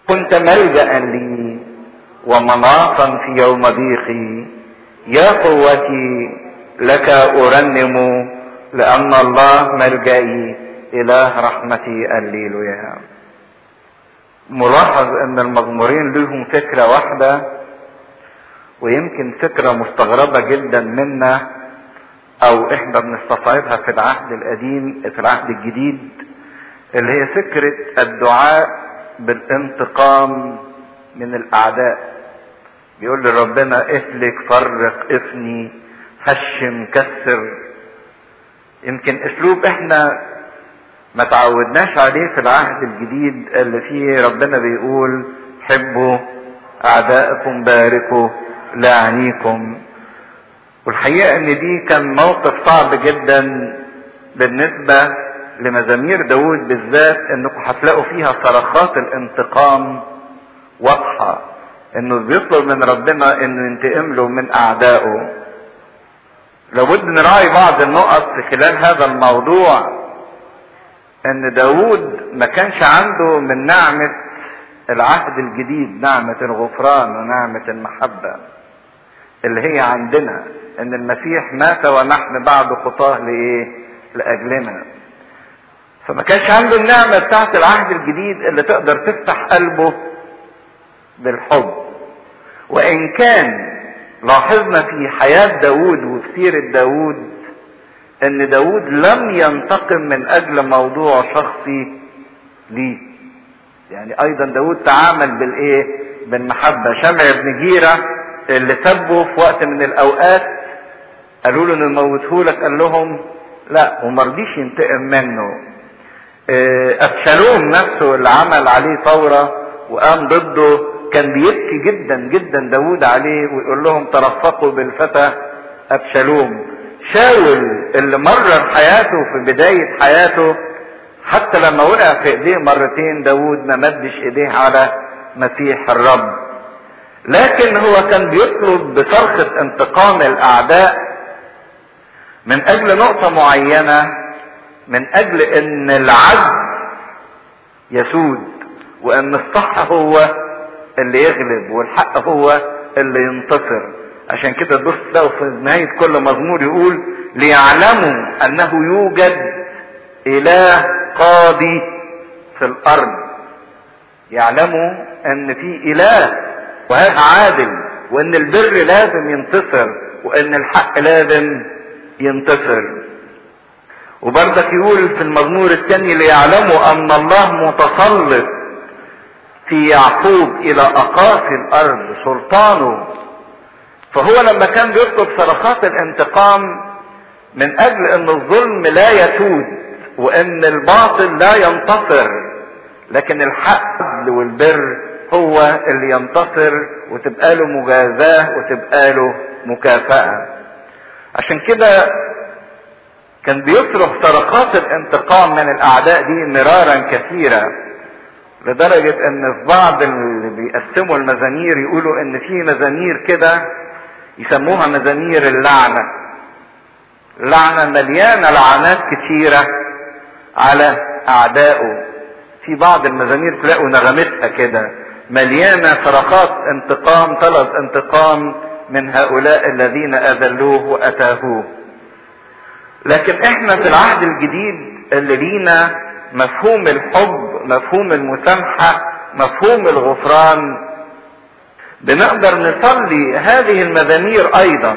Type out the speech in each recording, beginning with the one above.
كنت ملجأ لي ومناصا في يوم ضيقي يا قوتي لك أرنم لأن الله ملجئي إله رحمتي الليلويا ملاحظ أن المزمورين لهم فكرة واحدة ويمكن فكرة مستغربة جدا منا أو إحنا بنستصعبها في العهد القديم في العهد الجديد اللي هي فكرة الدعاء بالانتقام من الأعداء بيقول لربنا اهلك فرق افني هشم كسر يمكن اسلوب احنا ما تعودناش عليه في العهد الجديد اللي فيه ربنا بيقول حبوا اعدائكم باركوا لعنيكم والحقيقة ان دي كان موقف صعب جدا بالنسبة لمزامير داود بالذات انكم هتلاقوا فيها صرخات الانتقام واضحة انه بيطلب من ربنا انه ينتقم له من اعدائه لابد نراعي بعض النقط في خلال هذا الموضوع ان داود ما كانش عنده من نعمة العهد الجديد نعمة الغفران ونعمة المحبة اللي هي عندنا ان المسيح مات ونحن بعد خطاه لايه لاجلنا فما كانش عنده النعمة بتاعت العهد الجديد اللي تقدر تفتح قلبه بالحب وان كان لاحظنا في حياة داود وفي سيرة داود ان داود لم ينتقم من اجل موضوع شخصي ليه يعني ايضا داود تعامل بالايه بالمحبة شمع بن جيرة اللي سبه في وقت من الاوقات قالوا له نموته لك قال لهم لا وما رضيش ينتقم منه ابشالوم نفسه اللي عمل عليه ثورة وقام ضده كان بيبكي جدا جدا داود عليه ويقول لهم ترفقوا بالفتى ابشالوم شاول اللي مرر حياته في بداية حياته حتى لما وقع في ايديه مرتين داود ما مدش ايديه على مسيح الرب لكن هو كان بيطلب بصرخة انتقام الاعداء من اجل نقطة معينة من اجل ان العدل يسود وان الصح هو اللي يغلب والحق هو اللي ينتصر عشان كده تبص تلاقوا في نهاية كل مزمور يقول ليعلموا انه يوجد اله قاضي في الارض يعلموا ان في اله وهذا عادل وان البر لازم ينتصر وان الحق لازم ينتصر وبرضك يقول في المزمور الثاني ليعلموا ان الله متسلط في يعقوب الى اقاصي الارض سلطانه فهو لما كان بيطلب صرخات الانتقام من اجل ان الظلم لا يسود وان الباطل لا ينتصر لكن الحق والبر هو اللي ينتصر وتبقى له مجازاه وتبقى له مكافاه عشان كده كان بيصرخ صرخات الانتقام من الاعداء دي مرارا كثيرا لدرجة ان في بعض اللي بيقسموا المزامير يقولوا ان في مزامير كده يسموها مزامير اللعنة لعنة مليانة لعنات كتيرة على اعدائه في بعض المزامير تلاقوا نغمتها كده مليانة صرخات انتقام طلب انتقام من هؤلاء الذين اذلوه واتاهوه لكن احنا في العهد الجديد اللي لينا مفهوم الحب مفهوم المسامحة مفهوم الغفران بنقدر نصلي هذه المزامير ايضا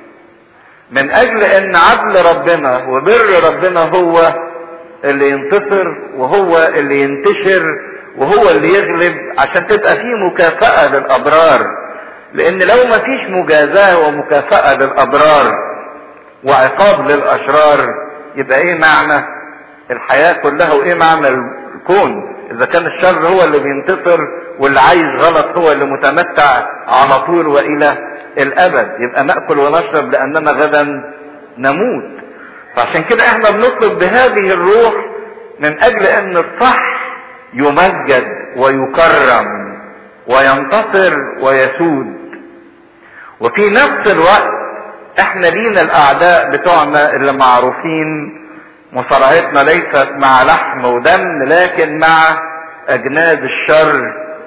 من اجل ان عدل ربنا وبر ربنا هو اللي ينتصر وهو اللي ينتشر وهو اللي يغلب عشان تبقى فيه مكافأة للابرار لان لو ما فيش مجازاة ومكافأة للابرار وعقاب للاشرار يبقى ايه معنى الحياة كلها وايه معنى الكون اذا كان الشر هو اللي بينتصر واللي عايز غلط هو اللي متمتع على طول والى الابد يبقى ناكل ونشرب لاننا غدا نموت فعشان كده احنا بنطلب بهذه الروح من اجل ان الصح يمجد ويكرم وينتصر ويسود وفي نفس الوقت احنا لينا الاعداء بتوعنا اللي معروفين مصارعتنا ليست مع لحم ودم لكن مع اجناد الشر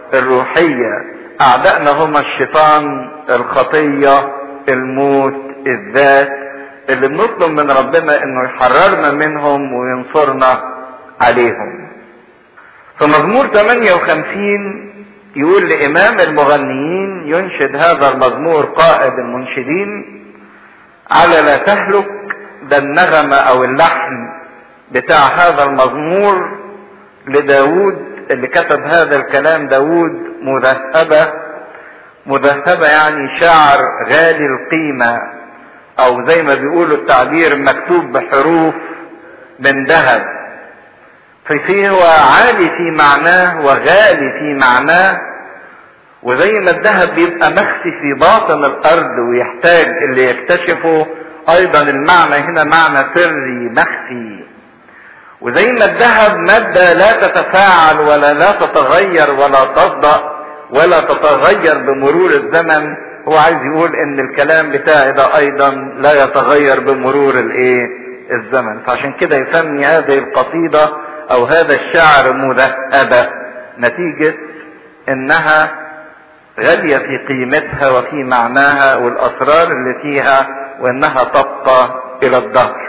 الروحية اعدائنا هما الشيطان الخطية الموت الذات اللي بنطلب من ربنا انه يحررنا منهم وينصرنا عليهم في مزمور 58 يقول لامام المغنيين ينشد هذا المزمور قائد المنشدين على لا تهلك ده النغمة او اللحن بتاع هذا المزمور لداود اللي كتب هذا الكلام داود مذهبة مذهبة يعني شاعر غالي القيمة او زي ما بيقولوا التعبير مكتوب بحروف من ذهب ففيه هو عالي في معناه وغالي في معناه وزي ما الذهب بيبقى مخفي في باطن الارض ويحتاج اللي يكتشفه ايضا المعنى هنا معنى سري مخفي وزي ما الذهب مادة لا تتفاعل ولا لا تتغير ولا تصدأ ولا تتغير بمرور الزمن هو عايز يقول ان الكلام بتاعي ده ايضا لا يتغير بمرور الايه الزمن فعشان كده يسمي هذه القصيدة او هذا الشعر مذهبة نتيجة انها غالية في قيمتها وفي معناها والاسرار اللي فيها وانها تبقى الى الدهر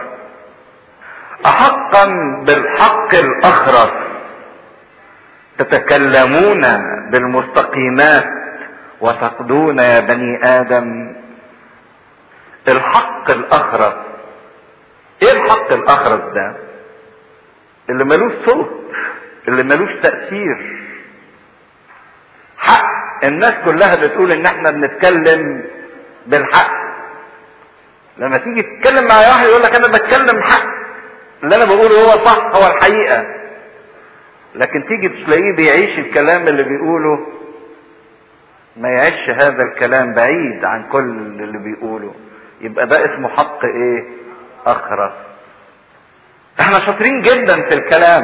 احقا بالحق الاخرس تتكلمون بالمستقيمات وتقضون يا بني ادم الحق الاخرس ايه الحق الاخرس ده اللي ملوش صوت اللي ملوش تأثير حق الناس كلها بتقول ان احنا بنتكلم بالحق لما تيجي تتكلم مع واحد يقول لك انا بتكلم حق اللي انا بقوله هو صح هو الحقيقة لكن تيجي تلاقيه بيعيش الكلام اللي بيقوله ما يعيش هذا الكلام بعيد عن كل اللي بيقوله يبقى ده اسمه حق ايه اخرس احنا شاطرين جدا في الكلام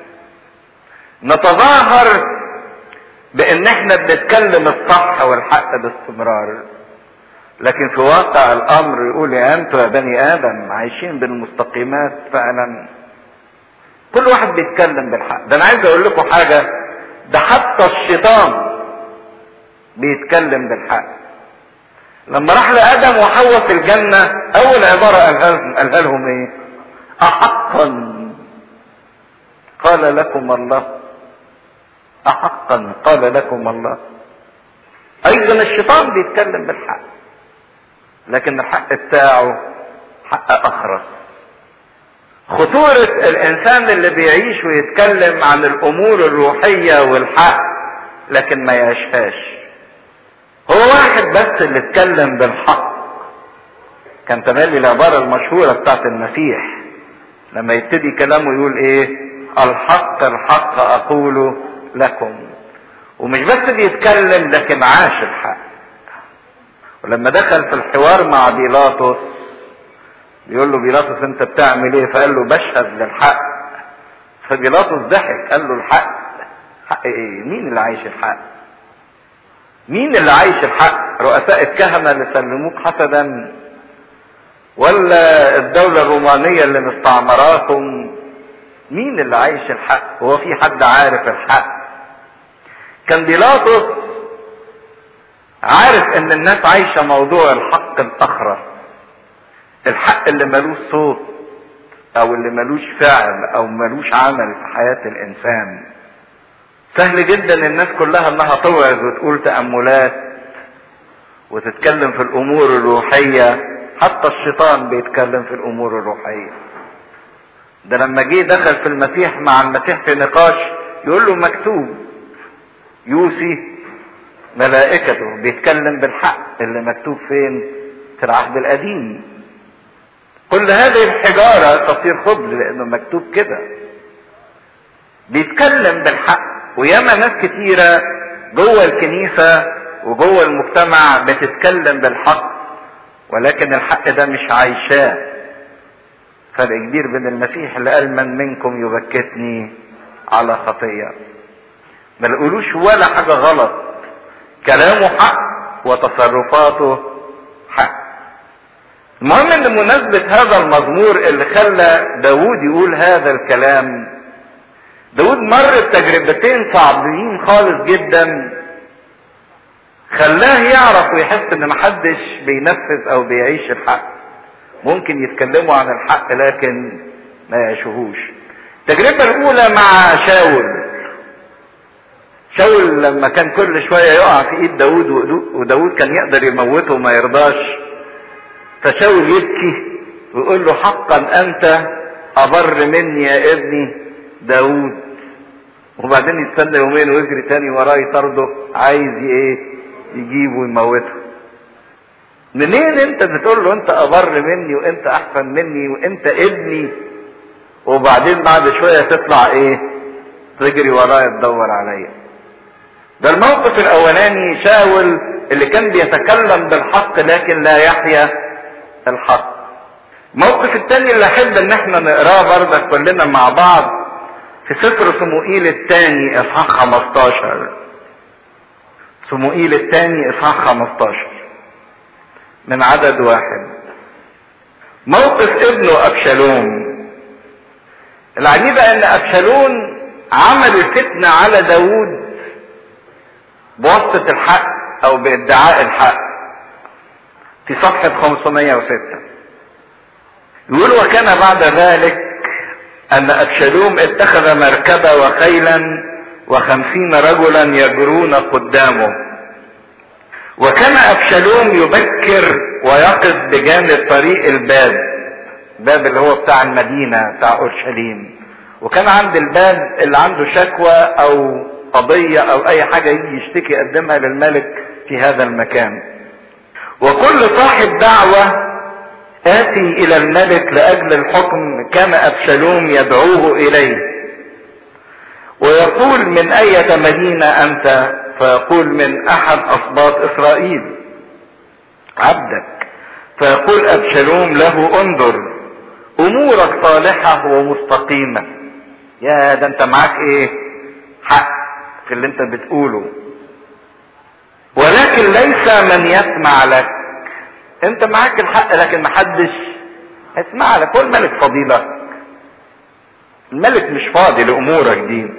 نتظاهر بان احنا بنتكلم الصح والحق باستمرار لكن في واقع الامر يقول يا انتوا يا بني ادم عايشين بالمستقيمات فعلا كل واحد بيتكلم بالحق ده انا عايز اقول لكم حاجة ده حتى الشيطان بيتكلم بالحق لما راح لادم وحواء في الجنة اول عبارة قالها لهم ايه احقا قال لكم الله احقا قال لكم الله ايضا الشيطان بيتكلم بالحق لكن الحق بتاعه حق اخرس خطورة الانسان اللي بيعيش ويتكلم عن الامور الروحية والحق لكن ما يعيشهاش هو واحد بس اللي اتكلم بالحق كان تمالي العبارة المشهورة بتاعت المسيح لما يبتدي كلامه يقول ايه الحق الحق اقول لكم ومش بس بيتكلم لكن عاش الحق ولما دخل في الحوار مع بيلاطس بيقول له بيلاطس انت بتعمل ايه فقال له بشهد للحق فبيلاطس ضحك قال له الحق حق ايه مين اللي عايش الحق مين اللي عايش الحق رؤساء الكهنة اللي سلموك حسدا ولا الدولة الرومانية اللي مستعمراكم مين اللي عايش الحق هو في حد عارف الحق كان بيلاطس عارف ان الناس عايشة موضوع الحق الاخرس الحق اللي ملوش صوت او اللي ملوش فعل او ملوش عمل في حياة الانسان سهل جدا الناس كلها انها توعظ وتقول تأملات وتتكلم في الامور الروحية حتى الشيطان بيتكلم في الامور الروحية ده لما جه دخل في المسيح مع المسيح في نقاش يقول له مكتوب يوصي ملائكته بيتكلم بالحق اللي مكتوب فين في العهد القديم كل هذه الحجارة تصير خبز لانه مكتوب كده بيتكلم بالحق وياما ناس كتيرة جوه الكنيسة وجوه المجتمع بتتكلم بالحق ولكن الحق ده مش عايشاه فرق كبير بين المسيح اللي قال من منكم يبكتني على خطيه ما نقولوش ولا حاجة غلط كلامه حق وتصرفاته حق المهم ان مناسبة هذا المزمور اللي خلى داود يقول هذا الكلام داود مر بتجربتين صعبين خالص جدا خلاه يعرف ويحس ان محدش بينفذ او بيعيش الحق ممكن يتكلموا عن الحق لكن ما يعيشوهوش التجربة الاولى مع شاول شاول لما كان كل شوية يقع في ايد داود وداود كان يقدر يموته وما يرضاش فشاول يبكي ويقول له حقا انت ابر مني يا ابني داود وبعدين يستنى يومين ويجري تاني وراه يطرده عايز ايه يجيبه ويموته منين انت بتقول له انت ابر مني وانت احسن مني وانت ابني وبعدين بعد شويه تطلع ايه تجري ورايا تدور عليا ده الموقف الاولاني شاول اللي كان بيتكلم بالحق لكن لا يحيا الحق الموقف الثاني اللي احب ان احنا نقراه برضك كلنا مع بعض في سفر صموئيل الثاني اصحاح 15 صموئيل الثاني اصحاح 15 من عدد واحد موقف ابنه ابشالوم العجيبة ان ابشالوم عمل الفتنة على داود بواسطة الحق او بادعاء الحق في صفحة 506 يقول وكان بعد ذلك ان ابشالوم اتخذ مركبة وخيلا وخمسين رجلا يجرون قدامه وكان ابشالوم يبكر ويقف بجانب طريق الباب باب اللي هو بتاع المدينة بتاع اورشليم وكان عند الباب اللي عنده شكوى او قضية او اي حاجة يجي يشتكي يقدمها للملك في هذا المكان وكل صاحب دعوة آتي إلى الملك لأجل الحكم كان أبشالوم يدعوه إليه ويقول من أية مدينة أنت فيقول من أحد أصباط إسرائيل عبدك فيقول أبشالوم له انظر أمورك صالحة ومستقيمة يا ده أنت معاك إيه حق في اللي أنت بتقوله ولكن ليس من يسمع لك انت معاك الحق لكن محدش هيسمع لك هو الملك فضيلك الملك مش فاضي لامورك دي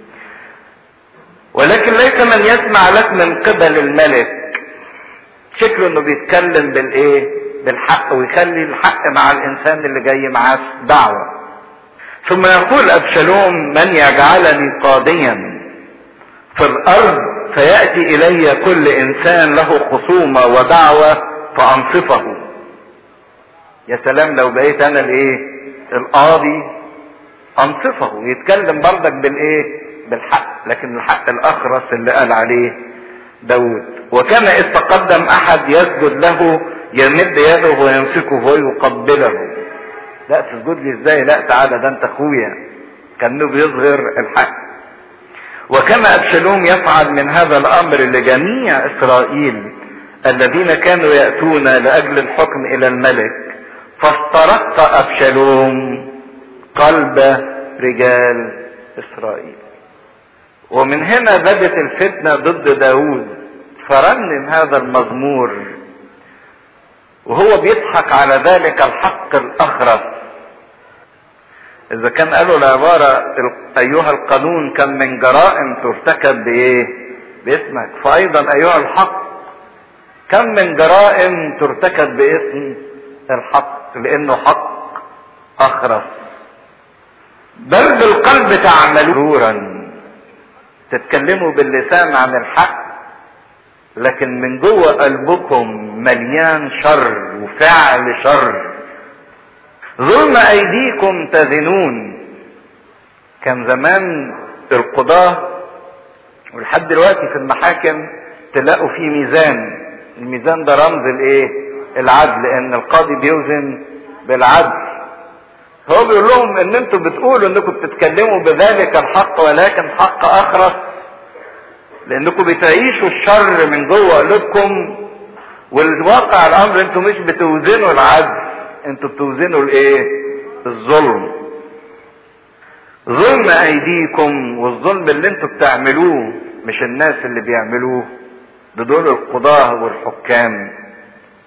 ولكن ليس من يسمع لك من قبل الملك شكله انه بيتكلم بالايه بالحق ويخلي الحق مع الانسان اللي جاي معاه دعوة ثم يقول ابشالوم من يجعلني قاضيا في الارض فيأتي الي كل انسان له خصومة ودعوة فانصفه يا سلام لو بقيت انا الايه القاضي انصفه يتكلم بردك بالايه بالحق لكن الحق الاخرس اللي قال عليه داود وكان اذ تقدم احد يسجد له يمد يده ويمسكه ويقبله لا تسجد لي ازاي لا تعالى ده انت اخويا كانه بيظهر الحق وكان ابشالوم يفعل من هذا الامر لجميع اسرائيل الذين كانوا يأتون لأجل الحكم إلى الملك فاسترق أبشالوم قلب رجال إسرائيل ومن هنا بدت الفتنة ضد داود فرنم هذا المزمور وهو بيضحك على ذلك الحق الأخرس إذا كان قالوا العبارة أيها القانون كم من جرائم ترتكب بإيه؟ باسمك فأيضا أيها الحق كم من جرائم ترتكب باسم الحق لانه حق اخرس بل بالقلب تعملون تتكلموا باللسان عن الحق لكن من جوه قلبكم مليان شر وفعل شر ظلم ايديكم تزنون كان زمان القضاة ولحد دلوقتي في المحاكم تلاقوا في ميزان الميزان ده رمز الايه العدل لان القاضي بيوزن بالعدل هو بيقول لهم ان انتم بتقولوا انكم بتتكلموا بذلك الحق ولكن حق اخرس لانكم بتعيشوا الشر من جوه قلوبكم والواقع الامر انتم مش بتوزنوا العدل انتم بتوزنوا الايه الظلم ظلم ايديكم والظلم اللي انتم بتعملوه مش الناس اللي بيعملوه بدول القضاة والحكام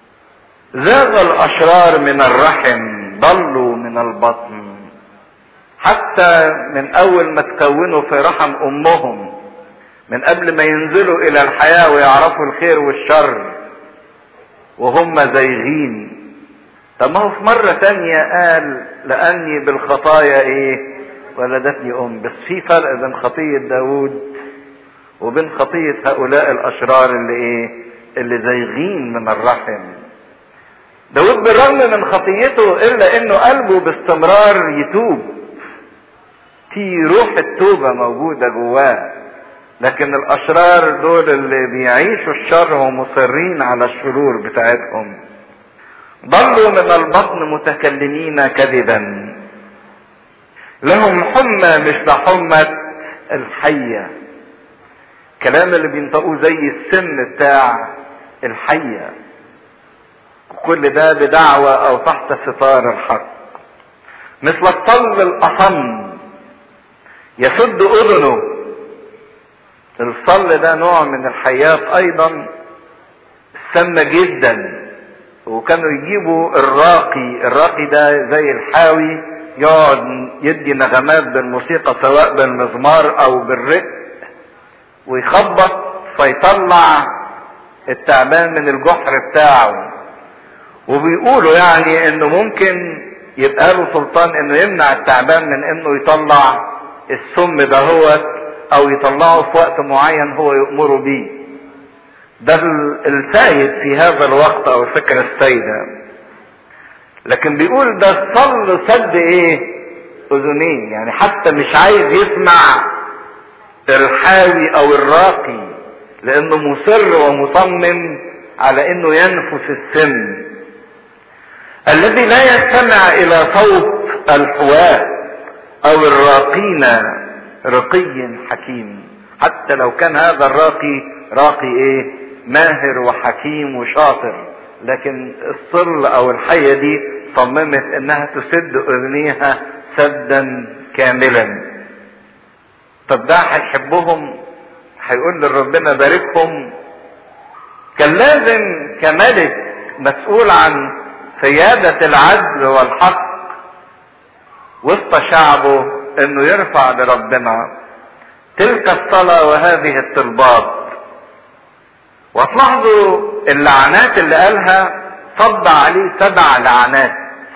زاغ الاشرار من الرحم ضلوا من البطن حتى من اول ما تكونوا في رحم امهم من قبل ما ينزلوا الى الحياة ويعرفوا الخير والشر وهم زيغين طب ما هو في مرة تانية قال لأني بالخطايا ايه ولدتني أم بس في فرق بين خطية داود وبين خطية هؤلاء الأشرار اللي ايه اللي زيغين من الرحم داود بالرغم من خطيته إلا إنه قلبه باستمرار يتوب في روح التوبة موجودة جواه لكن الاشرار دول اللي بيعيشوا الشر ومصرين على الشرور بتاعتهم ضلوا من البطن متكلمين كذبا لهم حمى مثل حمى الحية كلام اللي بينطقوه زي السم بتاع الحية كل ده بدعوة او تحت ستار الحق مثل الطل الاصم يسد اذنه الصل ده نوع من الحيات ايضا سامة جدا وكانوا يجيبوا الراقي الراقي ده زي الحاوي يقعد يدي نغمات بالموسيقى سواء بالمزمار او بالرق ويخبط فيطلع التعبان من الجحر بتاعه وبيقولوا يعني انه ممكن يبقى له سلطان انه يمنع التعبان من انه يطلع السم دهوت او يطلعه في وقت معين هو يأمره بيه ده السائد في هذا الوقت او الفكرة السائدة لكن بيقول ده صل سد ايه اذنين يعني حتى مش عايز يسمع الحاوي او الراقي لانه مصر ومصمم على انه ينفس السم الذي لا يستمع الى صوت الحواء او الراقين رقي حكيم حتى لو كان هذا الراقي راقي ايه ماهر وحكيم وشاطر لكن الصل او الحية دي صممت انها تسد اذنيها سدا كاملا طب ده هيحبهم هيقول لربنا باركهم كان لازم كملك مسؤول عن سيادة العدل والحق وسط شعبه انه يرفع لربنا تلك الصلاة وهذه الطلبات وتلاحظوا اللعنات اللي قالها صب عليه سبع لعنات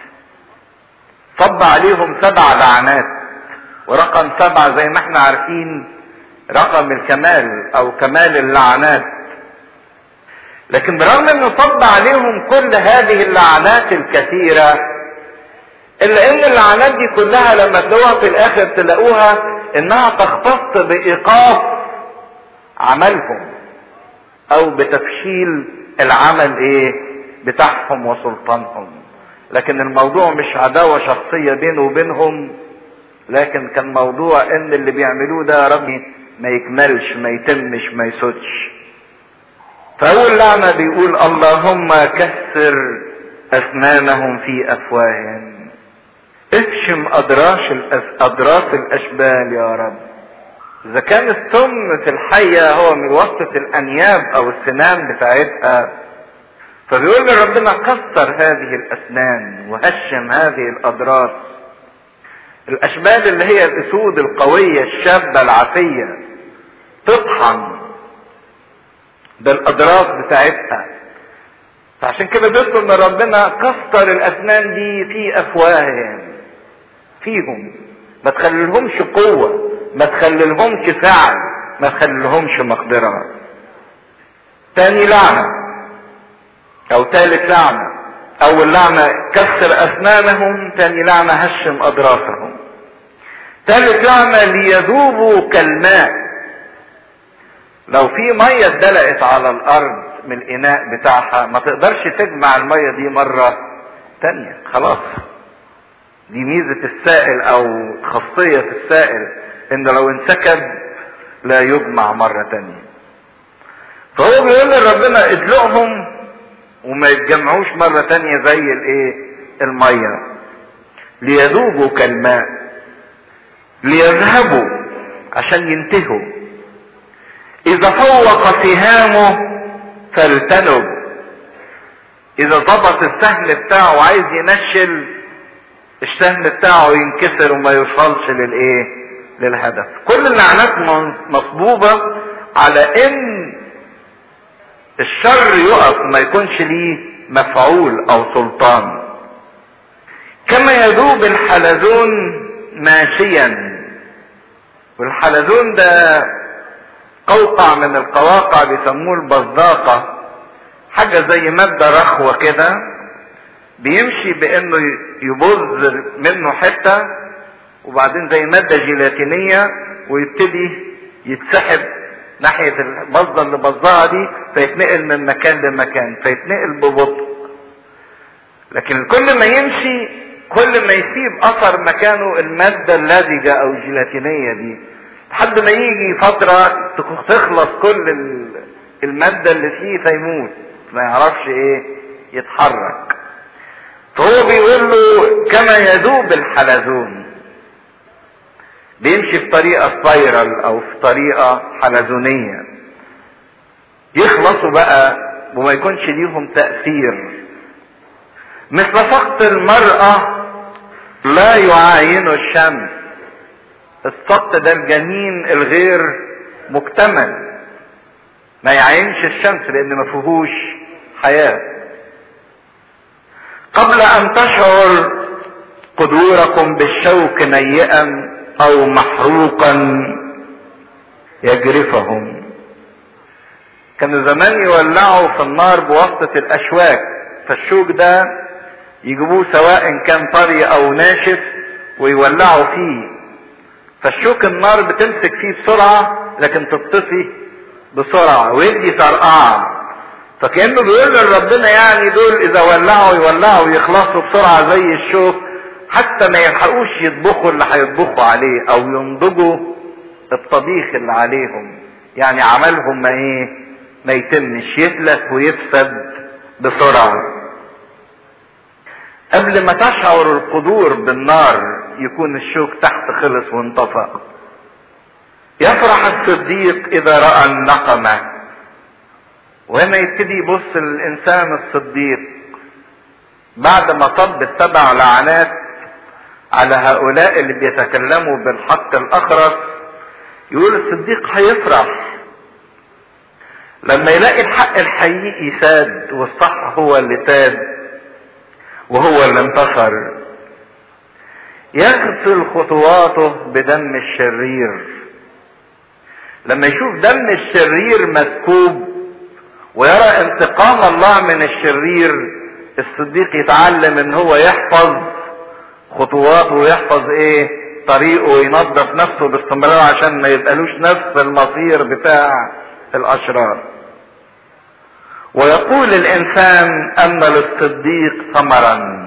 صب عليهم سبع لعنات ورقم سبعة زي ما احنا عارفين رقم الكمال او كمال اللعنات لكن برغم انه صب عليهم كل هذه اللعنات الكثيرة الا ان اللعنات دي كلها لما تلاقوها في الاخر تلاقوها انها تختص بايقاف عملهم او بتفشيل العمل ايه بتاعهم وسلطانهم لكن الموضوع مش عداوة شخصية بينه وبينهم لكن كان موضوع ان اللي بيعملوه ده يا ربي ما يكملش ما يتمش ما يسودش فاول لعنة بيقول اللهم كسر اسنانهم في افواههم افشم ادراش اضراس الاشبال يا رب اذا كان السم في الحية هو من وسط الانياب او السنان بتاعتها فبيقول لربنا كسر هذه الاسنان وهشم هذه الاضراس الاشبال اللي هي الاسود القوية الشابة العافية تطحن بالاضراس بتاعتها فعشان كده بيطلب ان ربنا كسر الاسنان دي في افواههم فيهم ما تخليلهمش قوة ما تخليلهمش فعل ما تخليلهمش مقدرة تاني لعنة او تالت لعنة اول لعنة كسر اسنانهم تاني لعنة هشم اضراسهم تالت لعنة ليذوبوا كالماء لو في مية اتدلقت على الارض من الاناء بتاعها ما تقدرش تجمع المية دي مرة تانية خلاص دي ميزة السائل او خاصية في السائل ان لو انسكب لا يجمع مرة تانية فهو بيقول لربنا ادلقهم وما يتجمعوش مرة تانية زي الايه المية ليذوبوا كالماء ليذهبوا عشان ينتهوا اذا فوق سهامه فالتنب اذا ضبط السهم بتاعه وعايز ينشل السهم بتاعه ينكسر وما يوصلش للايه للهدف كل اللعنات مصبوبة على ان الشر يقف ما يكونش ليه مفعول او سلطان كما يذوب الحلزون ماشيا والحلزون ده قوقع من القواقع بيسموه البزاقة حاجة زي مادة رخوة كده بيمشي بانه يبظ منه حتة وبعدين زي مادة جيلاتينية ويبتدي يتسحب ناحية البظة اللي بظها دي فيتنقل من مكان لمكان فيتنقل ببطء لكن كل ما يمشي كل ما يسيب اثر مكانه المادة اللزجة او الجيلاتينية دي لحد ما يجي فترة تخلص كل المادة اللي فيه فيموت ما يعرفش ايه يتحرك فهو بيقول له كما يذوب الحلزون بيمشي في طريقة سبايرال او في طريقة حلزونية يخلصوا بقى وما يكونش ليهم تأثير مثل سقط المرأة لا يعاين الشمس السقط ده الجنين الغير مكتمل ما يعينش الشمس لان ما فيهوش حياة قبل ان تشعر قدوركم بالشوك نيئا او محروقا يجرفهم كانوا زمان يولعوا في النار بواسطة الاشواك فالشوك ده يجيبوه سواء كان طري او ناشف ويولعوا فيه فالشوك النار بتمسك فيه بسرعة لكن تطفي بسرعة ويدي ترقعة فكأنه بيقول لربنا يعني دول اذا ولعوا يولعوا يخلصوا بسرعة زي الشوك حتى ما يلحقوش يطبخوا اللي هيطبخوا عليه او ينضجوا الطبيخ اللي عليهم يعني عملهم ما ايه ما يتمش يتلف ويفسد بسرعة قبل ما تشعر القدور بالنار يكون الشوك تحت خلص وانطفأ يفرح الصديق اذا رأى النقمة وهنا يبتدي يبص الانسان الصديق بعد ما طب السبع لعنات على هؤلاء اللي بيتكلموا بالحق الاخرس يقول الصديق هيفرح لما يلاقي الحق الحقيقي ساد والصح هو اللي ساد وهو اللي انتصر يغسل خطواته بدم الشرير لما يشوف دم الشرير مسكوب ويرى انتقام الله من الشرير الصديق يتعلم ان هو يحفظ خطواته ويحفظ ايه طريقه وينظف نفسه باستمرار عشان ما يبقالوش نفس المصير بتاع الاشرار ويقول الانسان ان للصديق ثمرا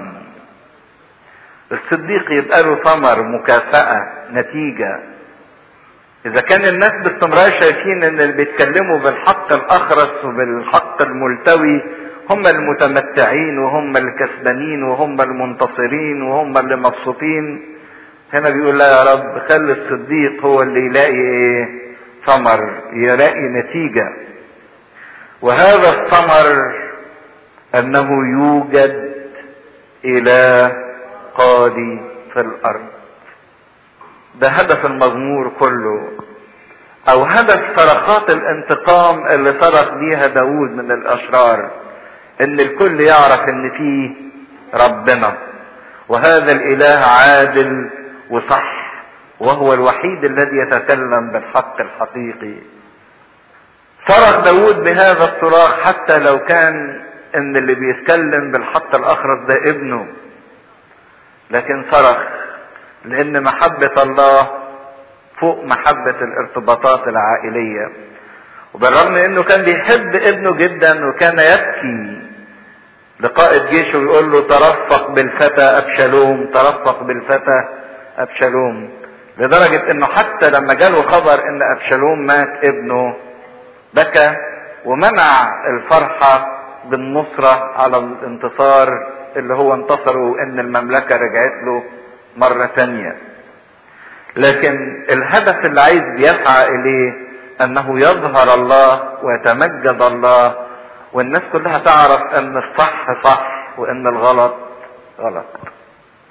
الصديق يبقى له ثمر مكافأة نتيجة اذا كان الناس باستمرار شايفين ان اللي بيتكلموا بالحق الاخرس وبالحق الملتوي هم المتمتعين وهم الكسبانين وهم المنتصرين وهم اللي مبسوطين هنا بيقول لا يا رب خلي الصديق هو اللي يلاقي ايه ثمر يلاقي نتيجة وهذا الثمر انه يوجد اله قاضي في الارض ده هدف المزمور كله او هدف صرخات الانتقام اللي صرخ بيها داود من الاشرار ان الكل يعرف ان فيه ربنا وهذا الاله عادل وصح وهو الوحيد الذي يتكلم بالحق الحقيقي صرخ داود بهذا الصراخ حتى لو كان ان اللي بيتكلم بالحق الاخرس ده ابنه لكن صرخ لان محبة الله فوق محبة الارتباطات العائلية وبالرغم انه كان بيحب ابنه جدا وكان يبكي لقائد جيشه ويقول له ترفق بالفتى ابشالوم ترفق بالفتى ابشالوم لدرجة انه حتى لما جاله خبر ان ابشالوم مات ابنه بكى ومنع الفرحة بالنصرة على الانتصار اللي هو انتصره وان المملكة رجعت له مرة تانية لكن الهدف اللي عايز بيسعى اليه انه يظهر الله ويتمجد الله والناس كلها تعرف ان الصح صح وان الغلط غلط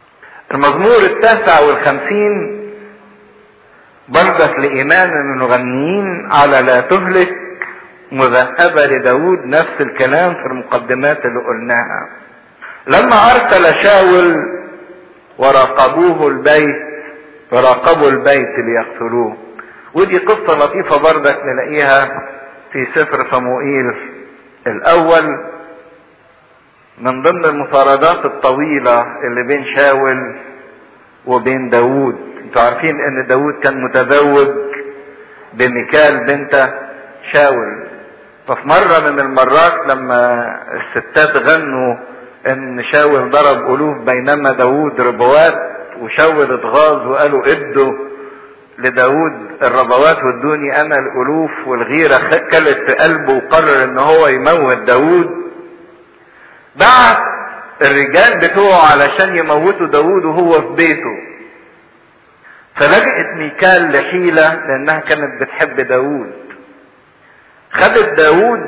المزمور التاسع والخمسين برضك لإيمان المغنيين على لا تهلك مذهبة لداود نفس الكلام في المقدمات اللي قلناها لما أرسل شاول وراقبوه البيت وراقبوا البيت ليقتلوه ودي قصة لطيفة بردك نلاقيها في سفر صموئيل الأول من ضمن المطاردات الطويلة اللي بين شاول وبين داود انتوا عارفين ان داود كان متزوج بميكال بنت شاول ففي مرة من المرات لما الستات غنوا ان شاول ضرب الوف بينما داود ربوات وشاول اتغاظ وقالوا ادوا لداود الربوات وادوني انا الالوف والغيرة كلت في قلبه وقرر ان هو يموت داود بعت الرجال بتوعه علشان يموتوا داود وهو في بيته فلجأت ميكال لحيلة لانها كانت بتحب داود خدت داود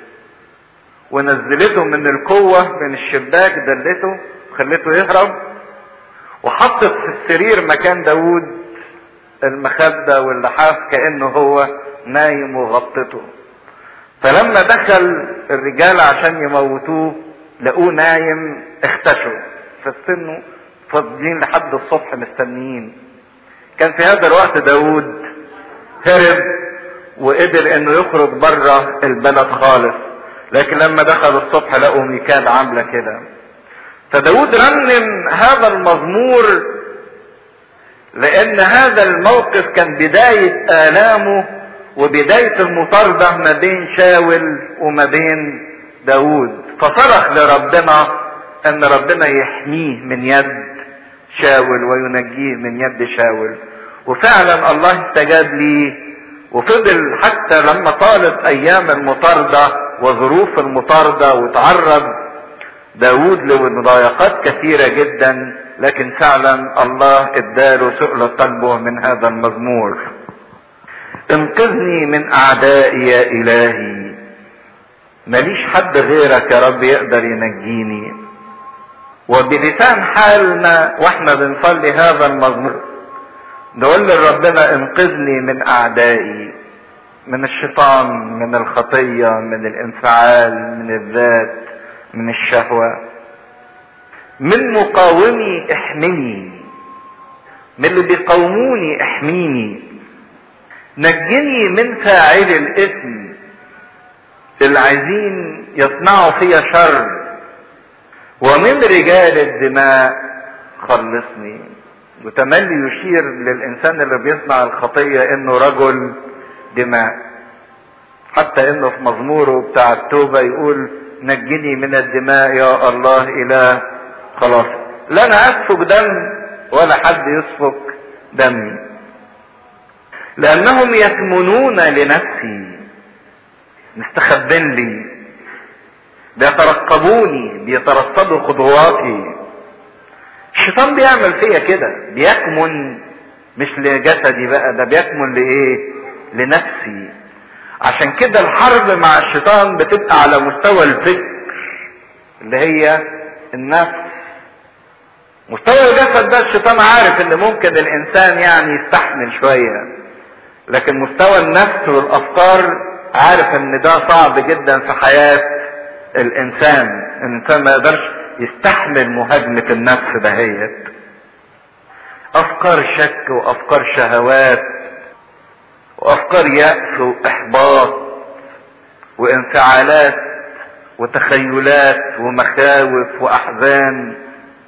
ونزلته من القوة من الشباك دلته خلته يهرب وحطت في السرير مكان داود المخدة واللحاف كأنه هو نايم وغطته فلما دخل الرجال عشان يموتوه لقوه نايم اختشوا فاستنوا فاضلين لحد الصبح مستنيين كان في هذا الوقت داود هرب وقدر انه يخرج بره البلد خالص لكن لما دخل الصبح لقوا ميكال عامله كده فداود رنم هذا المزمور لان هذا الموقف كان بداية الامه وبداية المطاردة ما بين شاول وما بين داود فصرخ لربنا ان ربنا يحميه من يد شاول وينجيه من يد شاول وفعلا الله استجاب ليه وفضل حتى لما طالت ايام المطاردة وظروف المطاردة وتعرض داود لمضايقات كثيرة جدا لكن فعلا الله اداله سؤل قلبه من هذا المزمور انقذني من اعدائي يا الهي ماليش حد غيرك يا رب يقدر ينجيني وبلسان حالنا واحنا بنصلي هذا المزمور نقول لربنا انقذني من اعدائي من الشيطان من الخطية من الانفعال من الذات من الشهوة من مقاومي احمني من اللي بيقاوموني احميني نجني من فاعل الاثم اللي عايزين يصنعوا فيا شر ومن رجال الدماء خلصني وتملي يشير للانسان اللي بيصنع الخطية انه رجل دماء حتى انه في مزموره بتاع التوبة يقول نجني من الدماء يا الله اله خلاص لا انا اسفك دم ولا حد يسفك دمي لانهم يثمنون لنفسي مستخبين لي بيترقبوني بيترصدوا خطواتي الشيطان بيعمل فيا كده بيكمن مش لجسدي بقى ده بيكمن لايه لنفسي عشان كده الحرب مع الشيطان بتبقى على مستوى الفكر اللي هي النفس مستوى الجسد ده الشيطان عارف ان ممكن الانسان يعني يستحمل شوية لكن مستوى النفس والافكار عارف ان ده صعب جدا في حياة الانسان الانسان ما يقدرش يستحمل مهاجمة النفس دهيت افكار شك وافكار شهوات وافكار يأس واحباط وانفعالات وتخيلات ومخاوف واحزان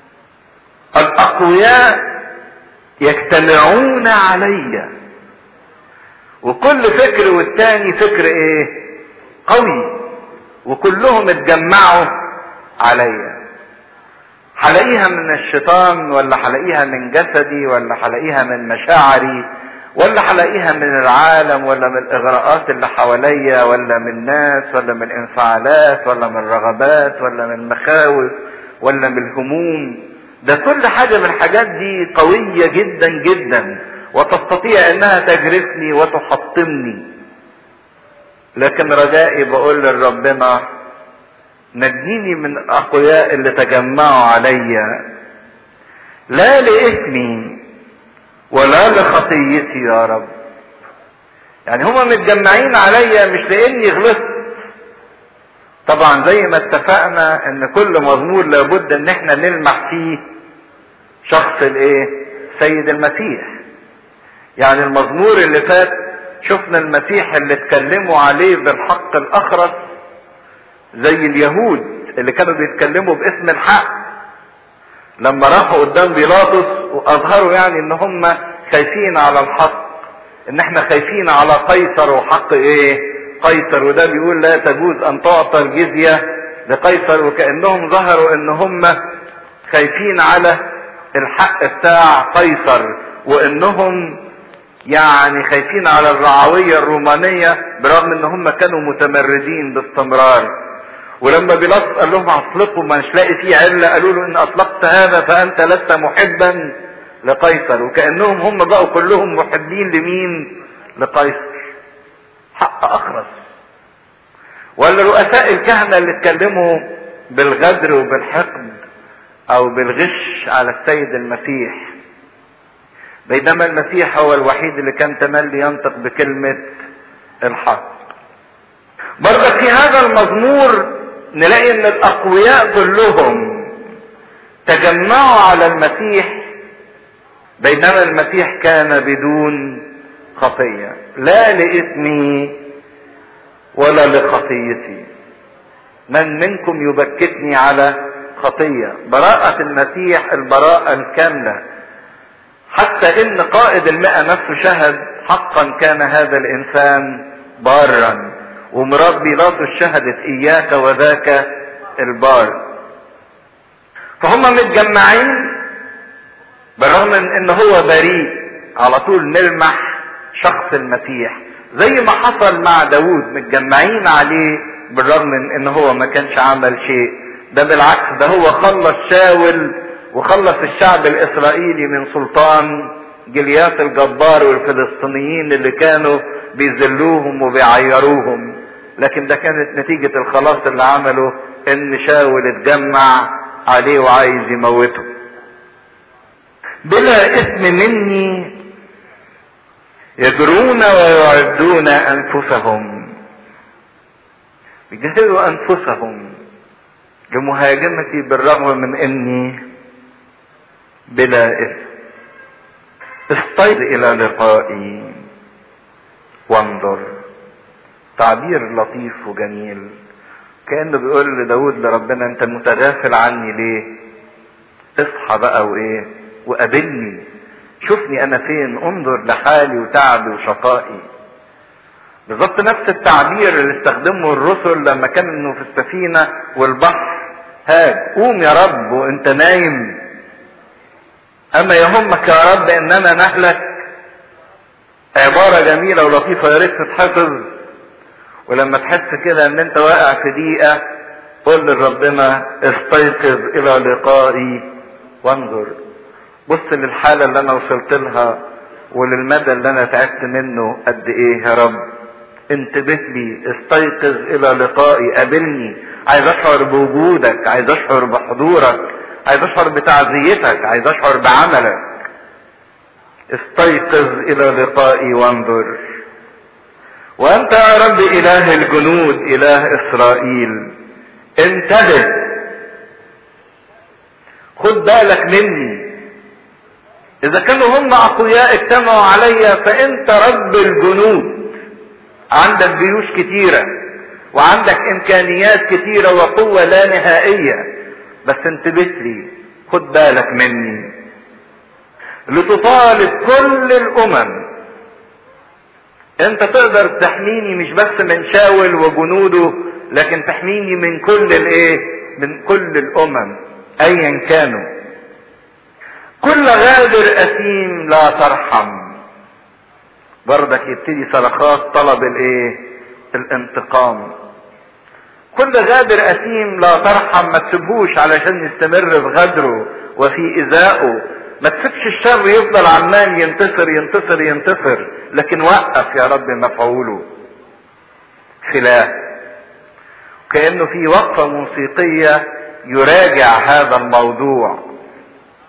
الاقوياء يجتمعون علي وكل فكر والتاني فكر ايه قوي وكلهم اتجمعوا عليا هلاقيها من الشيطان ولا هلاقيها من جسدي ولا هلاقيها من مشاعري ولا هلاقيها من العالم ولا من الاغراءات اللي حواليا ولا من ناس ولا من انفعالات ولا من رغبات ولا من مخاوف ولا من الهموم ده كل حاجة من الحاجات دي قوية جدا جدا وتستطيع انها تجرفني وتحطمني لكن رجائي بقول لربنا نجيني من الاقوياء اللي تجمعوا عليا لا لإثمي ولا لخطيتي يا رب يعني هما متجمعين عليا مش لاني غلطت طبعا زي ما اتفقنا ان كل مزمور لابد ان احنا نلمح فيه شخص الايه سيد المسيح يعني المزمور اللي فات شفنا المسيح اللي اتكلموا عليه بالحق الاخرس زي اليهود اللي كانوا بيتكلموا باسم الحق لما راحوا قدام بيلاطس واظهروا يعني ان هم خايفين على الحق ان احنا خايفين على قيصر وحق ايه قيصر وده بيقول لا تجوز ان تعطى الجزية لقيصر وكأنهم ظهروا ان هم خايفين على الحق بتاع قيصر وانهم يعني خايفين على الرعوية الرومانية برغم ان هم كانوا متمردين باستمرار ولما بيلاطس قال لهم اطلقوا ما مش لاقي فيه علة قالوا له ان اطلقت هذا فانت لست محبا لقيصر وكأنهم هم بقوا كلهم محبين لمين لقيصر حق اخرس ولا رؤساء الكهنة اللي اتكلموا بالغدر وبالحقد او بالغش على السيد المسيح بينما المسيح هو الوحيد اللي كان تملي ينطق بكلمة الحق برضك في هذا المزمور نلاقي ان الاقوياء كلهم تجمعوا على المسيح بينما المسيح كان بدون خطية لا لإثمي ولا لخطيتي من منكم يبكتني على خطية براءة المسيح البراءة الكاملة حتى ان قائد المئة نفسه شهد حقا كان هذا الانسان بارا ومرات بيلاطس شهدت اياك وذاك البار فهم متجمعين بالرغم من ان هو بريء على طول نلمح شخص المسيح زي ما حصل مع داود متجمعين عليه بالرغم من ان هو ما كانش عمل شيء ده بالعكس ده هو خلص شاول وخلص الشعب الاسرائيلي من سلطان جليات الجبار والفلسطينيين اللي كانوا بيذلوهم وبيعيروهم لكن ده كانت نتيجة الخلاص اللي عمله ان شاول اتجمع عليه وعايز يموته بلا اسم مني يجرون ويعدون انفسهم يجهزوا انفسهم لمهاجمتي بالرغم من اني بلا اثم استيض الى لقائي وانظر تعبير لطيف وجميل كانه بيقول لداود لربنا انت متغافل عني ليه اصحى بقى وايه وقابلني شوفني انا فين انظر لحالي وتعبي وشقائي بالظبط نفس التعبير اللي استخدمه الرسل لما كانوا في السفينة والبحر هاج قوم يا رب وانت نايم اما يهمك يا رب اننا نهلك عبارة جميلة ولطيفة يا ريت تتحفظ ولما تحس كده ان انت واقع في دقيقة قل لربنا استيقظ الى لقائي وانظر بص للحالة اللي انا وصلت لها وللمدى اللي انا تعبت منه قد ايه يا رب انتبه لي استيقظ الى لقائي قابلني عايز اشعر بوجودك عايز اشعر بحضورك عايز اشعر بتعزيتك عايز اشعر بعملك استيقظ الى لقائي وانظر وانت يا رب اله الجنود اله اسرائيل انتبه خد بالك مني اذا كانوا هم اقوياء اجتمعوا عليا فانت رب الجنود عندك جيوش كتيرة وعندك امكانيات كتيرة وقوة لا نهائية بس انتبه لي خد بالك مني لتطالب كل الامم انت تقدر تحميني مش بس من شاول وجنوده لكن تحميني من كل الايه من كل الامم ايا كانوا كل غادر اثيم لا ترحم برضك يبتدي صرخات طلب الايه الانتقام كل غادر اثيم لا ترحم ما تسيبهوش علشان يستمر في غدره وفي ايذائه ما تسيبش الشر يفضل عمال ينتصر ينتصر ينتصر لكن وقف يا رب مفعوله خلاف كانه في وقفه موسيقيه يراجع هذا الموضوع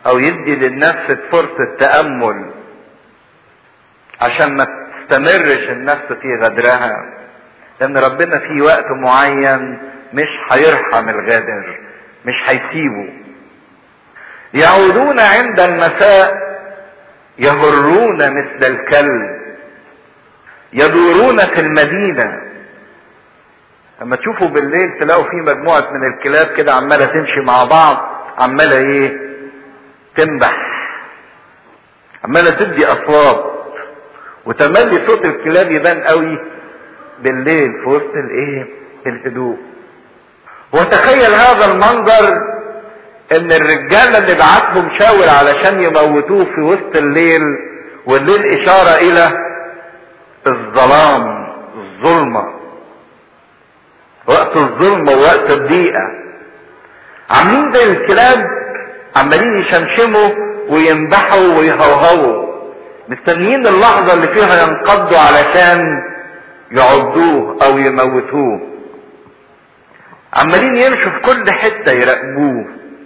او يدي للنفس فرصة تأمل عشان ما تستمرش النفس في غدرها لان ربنا في وقت معين مش هيرحم الغادر مش هيسيبه يعودون عند المساء يهرون مثل الكلب يدورون في المدينة لما تشوفوا بالليل تلاقوا في مجموعة من الكلاب كده عمالة تمشي مع بعض عمالة ايه تنبح عمالة تدي اصوات وتملي صوت الكلاب يبان قوي بالليل في وسط الايه الهدوء وتخيل هذا المنظر ان الرجاله اللي بعتهم شاور علشان يموتوه في وسط الليل والليل اشاره الى الظلام الظلمه وقت الظلمه ووقت الضيقه عاملين زي الكلاب عمالين يشمشموا وينبحوا ويهوهوا مستنيين اللحظة اللي فيها ينقضوا علشان يعضوه او يموتوه عمالين يمشوا في كل حتة يراقبوه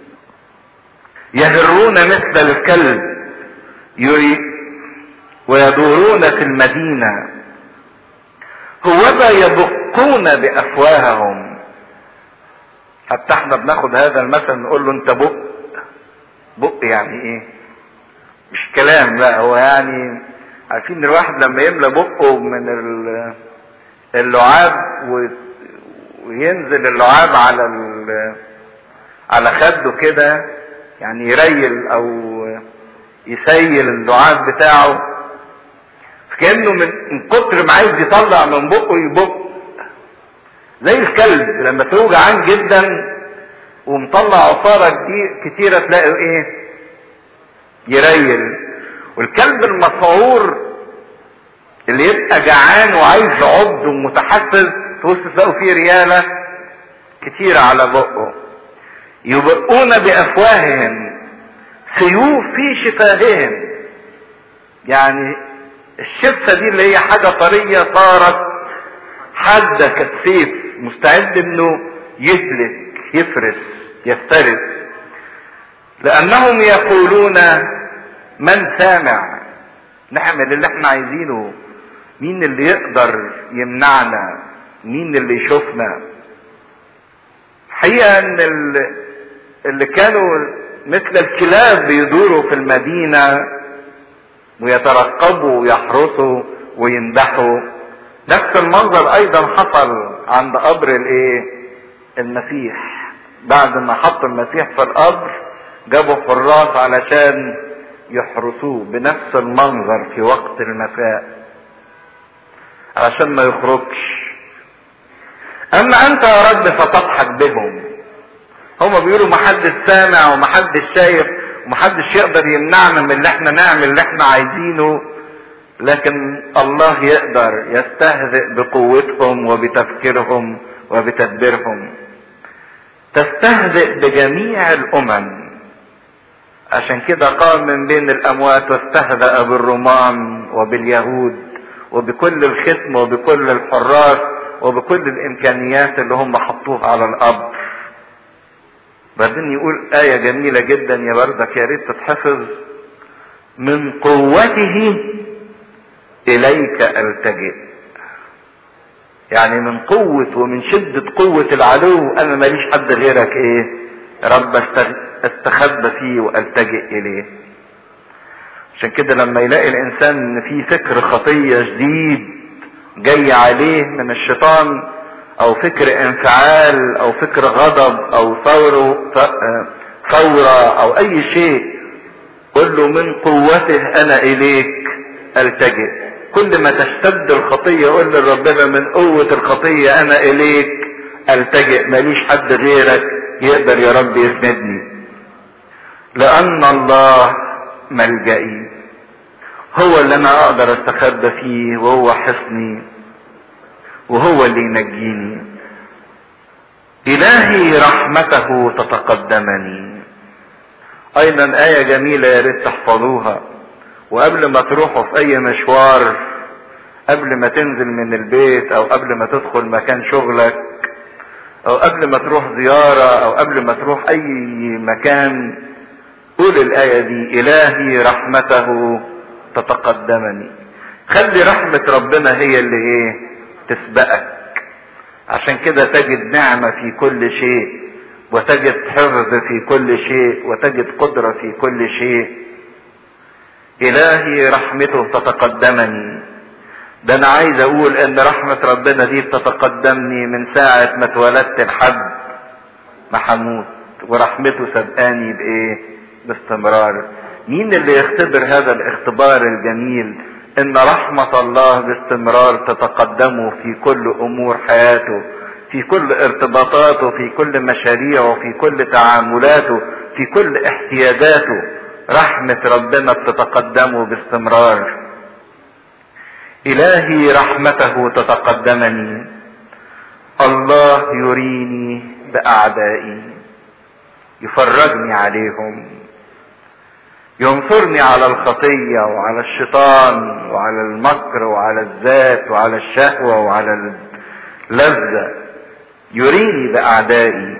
يهرون مثل الكلب يري ويدورون في المدينة هوذا يبقون بأفواههم حتى احنا بناخد هذا المثل نقول له انت بق بق يعني ايه مش كلام لا هو يعني عارفين الواحد لما يملى بقه من اللعاب وينزل اللعاب على على خده كده يعني يريل او يسيل اللعاب بتاعه كانه من كتر ما عايز يطلع من بقه يبق زي الكلب لما تلاقوه جعان جدا ومطلع عصارة كتيرة تلاقي ايه يريل والكلب المسعور اللي يبقى جعان وعايز يعض ومتحفز تبص تلاقوا فيه ريالة كتيرة على بقه يبقون بأفواههم سيوف في شفاههم يعني الشفة دي اللي هي حاجة طرية صارت حادة كالسيف مستعد انه يهلك يفرس يفترس لانهم يقولون من سامع نعمل اللي احنا عايزينه مين اللي يقدر يمنعنا مين اللي يشوفنا حقيقة ان اللي كانوا مثل الكلاب بيدوروا في المدينة ويترقبوا ويحرسوا وينبحوا نفس المنظر ايضا حصل عند قبر الايه المسيح بعد ما حط المسيح في القبر جابوا حراس علشان يحرسوه بنفس المنظر في وقت المساء علشان ما يخرجش اما انت يا رب فتضحك بهم هما بيقولوا محدش سامع ومحدش شايف ومحدش يقدر يمنعنا من اللي احنا نعمل اللي احنا عايزينه لكن الله يقدر يستهزئ بقوتهم وبتفكيرهم وبتدبيرهم تستهزئ بجميع الامم عشان كده قام من بين الاموات واستهزأ بالرومان وباليهود وبكل الختم وبكل الحراس وبكل الامكانيات اللي هم حطوها على القبر بعدين يقول آية جميلة جدا يا بردك يا ريت تتحفظ من قوته إليك ألتجئ يعني من قوة ومن شدة قوة العدو أنا ماليش حد غيرك إيه رب استخبى فيه وألتجئ إليه عشان كده لما يلاقي الإنسان إن في فكر خطية جديد جاي عليه من الشيطان او فكر انفعال او فكر غضب او ثورة ثورة او اي شيء قل له من قوته انا اليك التجئ كل ما تشتد الخطية قل لربنا من قوة الخطية انا اليك التجئ ماليش حد غيرك يقدر يا رب يسندني لان الله ملجئي هو اللي انا اقدر استخبى فيه وهو حصني وهو اللي ينجيني الهي رحمته تتقدمني ايضا ايه جميله يا ريت تحفظوها وقبل ما تروحوا في اي مشوار قبل ما تنزل من البيت او قبل ما تدخل مكان شغلك او قبل ما تروح زياره او قبل ما تروح اي مكان قول الآية دي إلهي رحمته تتقدمني خلي رحمة ربنا هي اللي ايه تسبقك عشان كده تجد نعمة في كل شيء وتجد حفظ في كل شيء وتجد قدرة في كل شيء إلهي رحمته تتقدمني ده أنا عايز أقول إن رحمة ربنا دي بتتقدمني من ساعة ما اتولدت لحد ما هموت ورحمته سبقاني بإيه؟ باستمرار. مين اللي يختبر هذا الاختبار الجميل؟ إن رحمة الله باستمرار تتقدمه في كل أمور حياته، في كل ارتباطاته، في كل مشاريعه، في كل تعاملاته، في كل احتياجاته. رحمة ربنا بتتقدمه باستمرار. إلهي رحمته تتقدمني. الله يريني بأعدائي. يفرجني عليهم. ينصرني على الخطية وعلى الشيطان وعلى المكر وعلى الذات وعلى الشهوة وعلى اللذة يريني بأعدائي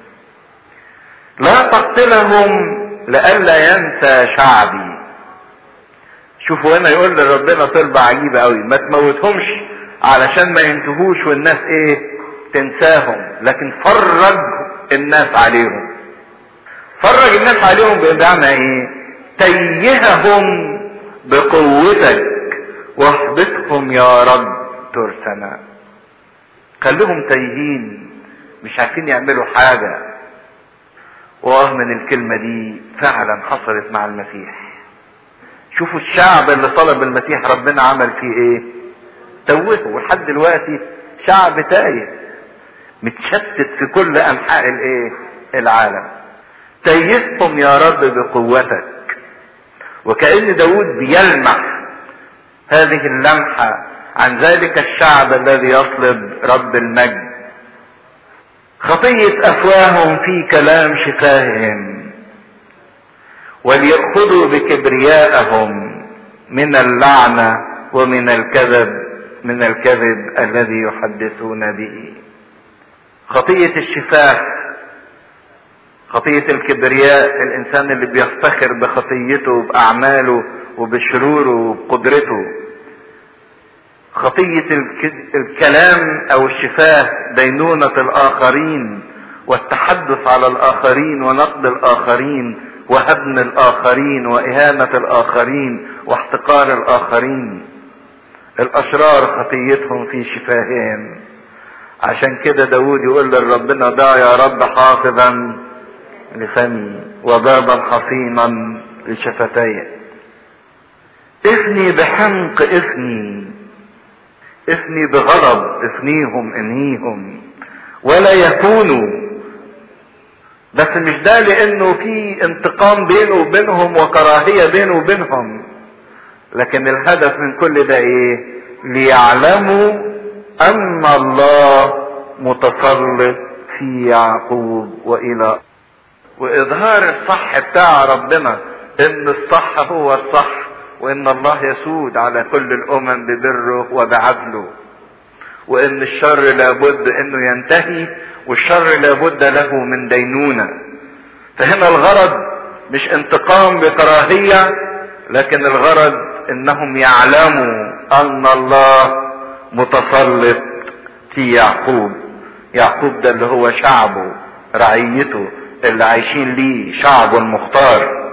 لا تقتلهم لئلا ينسى شعبي شوفوا هنا يقول لربنا طلبة عجيبة قوي ما تموتهمش علشان ما ينتهوش والناس ايه تنساهم لكن فرج الناس عليهم فرج الناس عليهم بمعنى ايه تيههم بقوتك واحبطهم يا رب ترسنا خليهم تايهين مش عارفين يعملوا حاجة واه من الكلمة دي فعلا حصلت مع المسيح شوفوا الشعب اللي طلب المسيح ربنا عمل فيه ايه توهه ولحد دلوقتي شعب تايه متشتت في كل انحاء الايه العالم تيههم يا رب بقوتك وكأن داود بيلمح هذه اللمحة عن ذلك الشعب الذي يطلب رب المجد خطية أفواههم في كلام شفاههم وليأخذوا بكبريائهم من اللعنة ومن الكذب من الكذب الذي يحدثون به خطية الشفاه خطية الكبرياء الإنسان اللي بيفتخر بخطيته وبأعماله وبشروره وبقدرته خطية الكلام أو الشفاه دينونة الآخرين والتحدث على الآخرين ونقد الآخرين وهدم الآخرين وإهانة الآخرين واحتقار الآخرين الأشرار خطيتهم في شفاههم عشان كده داود يقول لربنا ضع يا رب حافظا لفمي وبابا حصينا لشفتي افني بحنق افني افني بغضب افنيهم انهيهم ولا يكونوا بس مش ده لانه في انتقام بينه وبينهم وكراهيه بينه وبينهم لكن الهدف من كل ده ايه ليعلموا ان الله متسلط في يعقوب والى واظهار الصح بتاع ربنا ان الصح هو الصح وان الله يسود على كل الامم ببره وبعدله وان الشر لابد انه ينتهي والشر لابد له من دينونه فهنا الغرض مش انتقام بكراهيه لكن الغرض انهم يعلموا ان الله متسلط في يعقوب يعقوب ده اللي هو شعبه رعيته اللي عايشين ليه شعبه المختار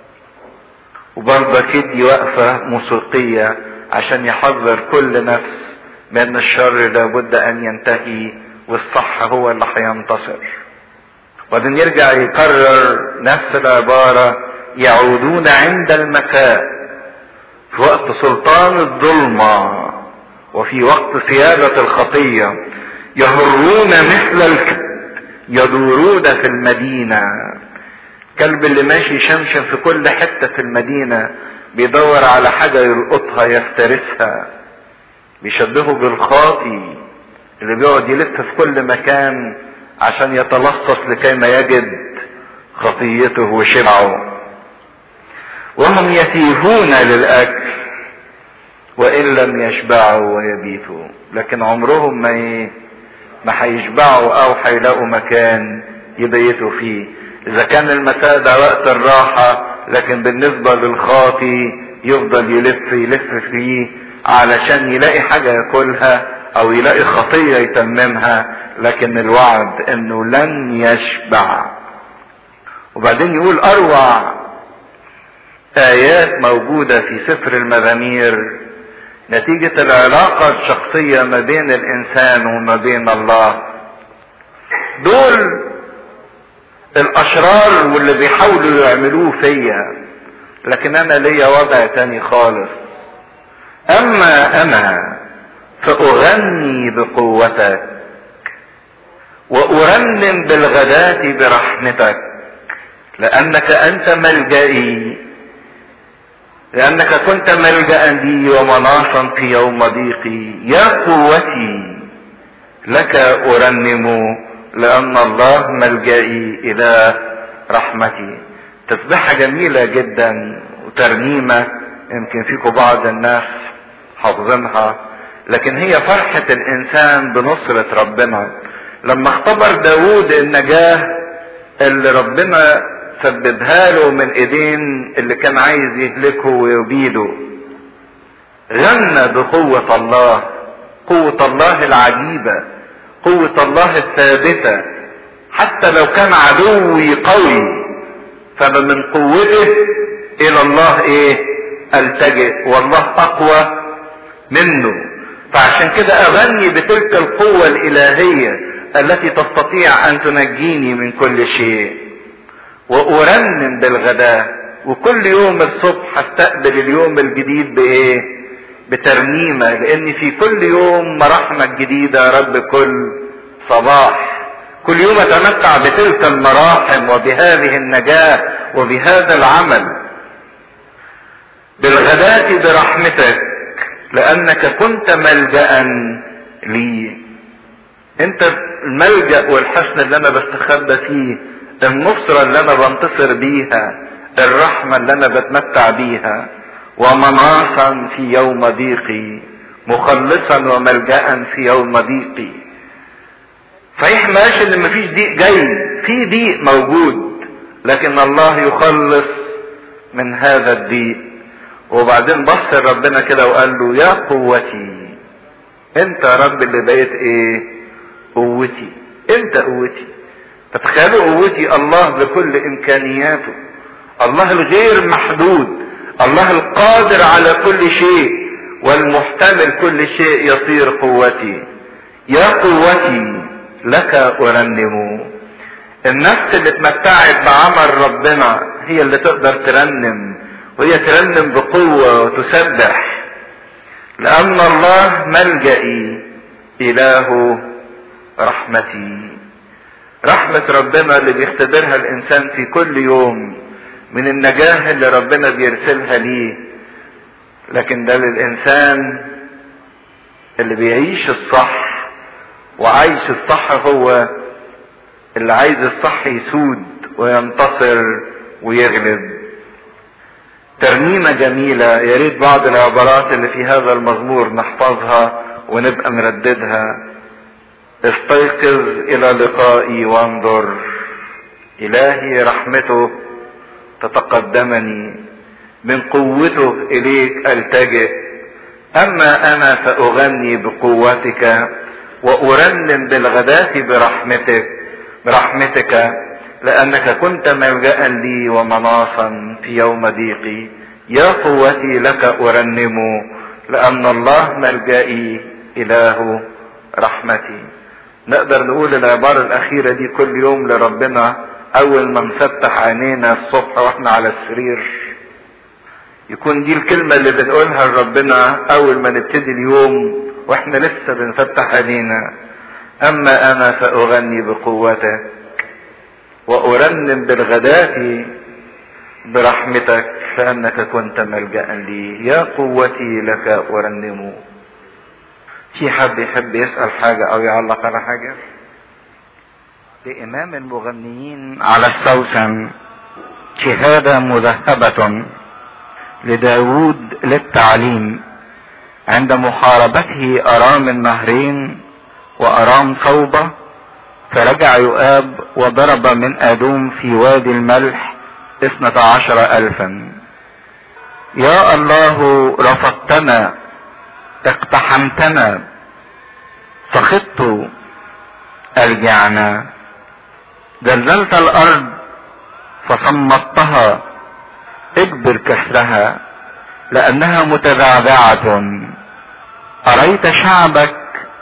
وبرضه كدي وقفة موسيقية عشان يحذر كل نفس بأن الشر لابد أن ينتهي والصح هو اللي هينتصر وبعدين يرجع يكرر نفس العبارة يعودون عند المساء في وقت سلطان الظلمة وفي وقت سيادة الخطية يهرون مثل الكلب يدورون في المدينة كلب اللي ماشي شمشم في كل حتة في المدينة بيدور على حاجة يلقطها يفترسها بيشبهه بالخاطي اللي بيقعد يلف في كل مكان عشان يتلصص لكي ما يجد خطيته وشبعه وهم يتيهون للأكل وإن لم يشبعوا ويبيتوا لكن عمرهم ما ي... ما هيشبعوا أو هيلاقوا مكان يبيتوا فيه اذا كان المساء ده وقت الراحة لكن بالنسبة للخاطي يفضل يلف يلف فيه علشان يلاقي حاجة ياكلها او يلاقي خطية يتممها لكن الوعد انه لن يشبع وبعدين يقول اروع ايات موجودة في سفر المزامير نتيجة العلاقة الشخصية ما بين الانسان وما بين الله دول الاشرار واللي بيحاولوا يعملوه فيا لكن انا ليا وضع تاني خالص اما انا فاغني بقوتك وارنم بالغداة برحمتك لانك انت ملجئي لانك كنت ملجا لي ومناصا في يوم ضيقي يا قوتي لك ارنم لان الله ملجئي الى رحمتي تسبحة جميلة جدا وترنيمة يمكن فيكم بعض الناس حافظينها لكن هي فرحة الانسان بنصرة ربنا لما اختبر داود النجاة اللي ربنا سببها له من ايدين اللي كان عايز يهلكه ويبيده غنى بقوة الله قوة الله العجيبة قوة الله الثابتة حتى لو كان عدوي قوي فمن قوته الى الله ايه التجئ والله اقوى منه فعشان كده اغني بتلك القوة الالهية التي تستطيع ان تنجيني من كل شيء وارنم بالغداء وكل يوم الصبح استقبل اليوم الجديد بايه بترنيمة لان في كل يوم مراحمك جديدة يا رب كل صباح كل يوم اتمتع بتلك المراحم وبهذه النجاة وبهذا العمل بالغداة برحمتك لانك كنت ملجأ لي انت الملجأ والحسن اللي انا بستخبى فيه النصرة اللي انا بنتصر بيها الرحمة اللي انا بتمتع بيها ومناصا في يوم ضيقي مخلصا وملجأ في يوم ضيقي صحيح ماشي ان مفيش ضيق جاي في ضيق موجود لكن الله يخلص من هذا الضيق وبعدين بص ربنا كده وقال له يا قوتي انت يا رب اللي بقيت ايه قوتي انت قوتي فتخيلوا قوتي الله بكل امكانياته الله الغير محدود الله القادر على كل شيء والمحتمل كل شيء يصير قوتي يا قوتي لك ارنم النفس اللي اتمتعت بعمل ربنا هي اللي تقدر ترنم وهي ترنم بقوة وتسبح لأن الله ملجئي إله رحمتي رحمة ربنا اللي بيختبرها الإنسان في كل يوم من النجاة اللي ربنا بيرسلها ليه لكن ده للإنسان اللي بيعيش الصح وعايش الصح هو اللي عايز الصح يسود وينتصر ويغلب ترنيمة جميلة يا ريت بعض العبارات اللي في هذا المزمور نحفظها ونبقى نرددها استيقظ الى لقائي وانظر الهي رحمته تتقدمني من قوته اليك التجئ اما انا فاغني بقوتك وارنم بالغداة برحمتك برحمتك لانك كنت ملجا لي ومناصا في يوم ضيقي يا قوتي لك ارنم لان الله ملجئي اله رحمتي نقدر نقول العبارة الأخيرة دي كل يوم لربنا أول ما نفتح عينينا الصبح وإحنا على السرير يكون دي الكلمة اللي بنقولها لربنا أول ما نبتدي اليوم وإحنا لسه بنفتح عينينا أما أنا فأغني بقوتك وأرنم بالغداة برحمتك فأنك كنت ملجأ لي يا قوتي لك أرنم في حد يحب يسأل حاجة أو يعلق على حاجة؟ لإمام المغنيين على السوسن شهادة مذهبة لداود للتعليم عند محاربته أرام النهرين وأرام صوبة فرجع يؤاب وضرب من ادوم في وادي الملح اثنة عشر الفا يا الله رفضتنا اقتحمتنا سخطت ارجعنا زلزلت الارض فصمتها اجبر كسرها لانها متبعبعة اريت شعبك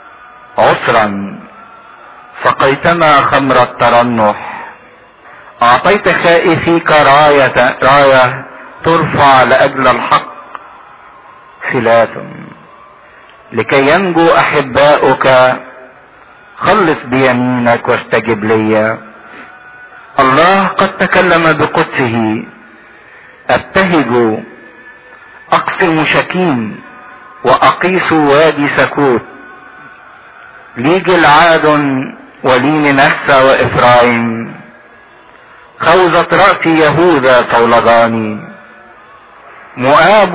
عسرا سقيتنا خمر الترنح اعطيت خائفيك راية راية ترفع لاجل الحق خلاف لكي ينجو احباؤك خلص بيمينك واستجب لي الله قد تكلم بقدسه ابتهج اقسم شكيم واقيس وادي سكوت لي جلعاد ولي منسى وافرايم خوذت رأسي يهوذا صولغاني مؤاب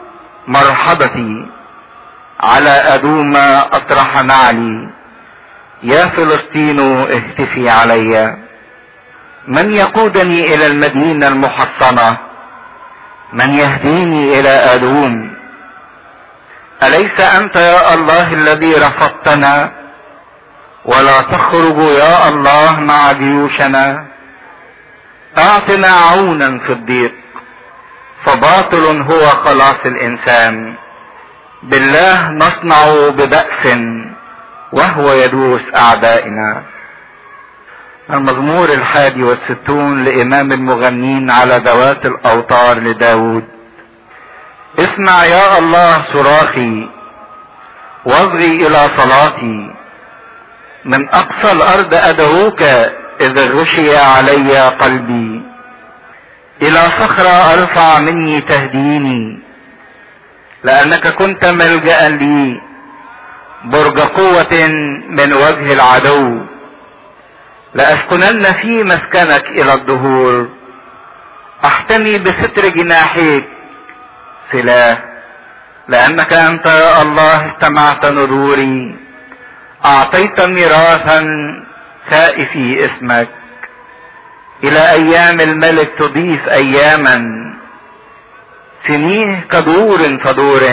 مرحبتي على أدوم أطرح نعلي يا فلسطين اهتفي علي من يقودني إلى المدينة المحصنة من يهديني إلى أدوم أليس أنت يا الله الذي رفضتنا ولا تخرج يا الله مع جيوشنا اعطنا عونا في الضيق فباطل هو خلاص الانسان بالله نصنع ببأس وهو يدوس اعدائنا المزمور الحادي والستون لامام المغنين على ذوات الاوتار لداود اسمع يا الله صراخي واصغي الى صلاتي من اقصى الارض ادعوك اذا غشي علي قلبي الى صخرة ارفع مني تهديني لانك كنت ملجأ لي برج قوة من وجه العدو لأسكنن في مسكنك إلى الظهور أحتمي بستر جناحيك سلاح لأنك أنت يا الله استمعت نذوري أعطيت ميراثا خائفي اسمك إلى أيام الملك تضيف أياما سنيه كدور فدور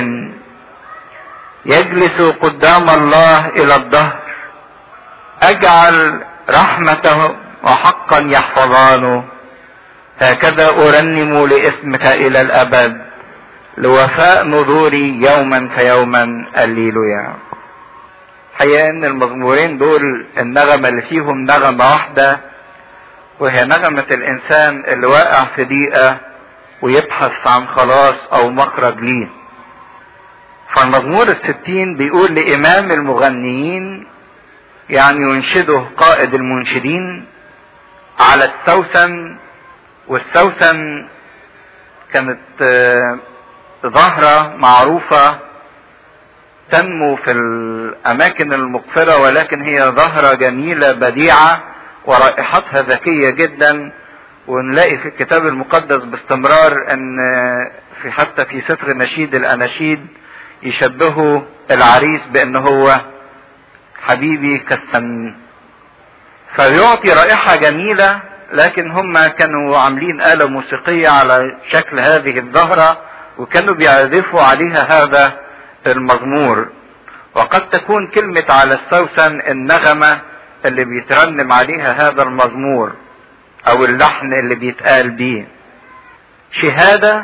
يجلس قدام الله إلى الدهر أجعل رحمته وحقا يحفظانه هكذا أرنم لاسمك إلى الأبد لوفاء نذوري يوما فيوما الليلويا حقيقة ان المزمورين دول النغمة اللي فيهم نغمة واحدة وهي نغمة الانسان اللي واقع في ضيقة ويبحث عن خلاص او مخرج ليه فالمزمور الستين بيقول لامام المغنيين يعني ينشده قائد المنشدين على السوسن والسوسن كانت ظاهرة معروفة تنمو في الأماكن المقفرة ولكن هي ظاهرة جميلة بديعة ورائحتها ذكية جدا ونلاقي في الكتاب المقدس باستمرار ان في حتى في سفر نشيد الاناشيد يشبهوا العريس بان هو حبيبي كالسن فيعطي رائحة جميلة لكن هم كانوا عاملين آلة موسيقية على شكل هذه الزهرة وكانوا بيعزفوا عليها هذا المزمور وقد تكون كلمة على السوسن النغمة اللي بيترنم عليها هذا المزمور او اللحن اللي بيتقال بيه شهادة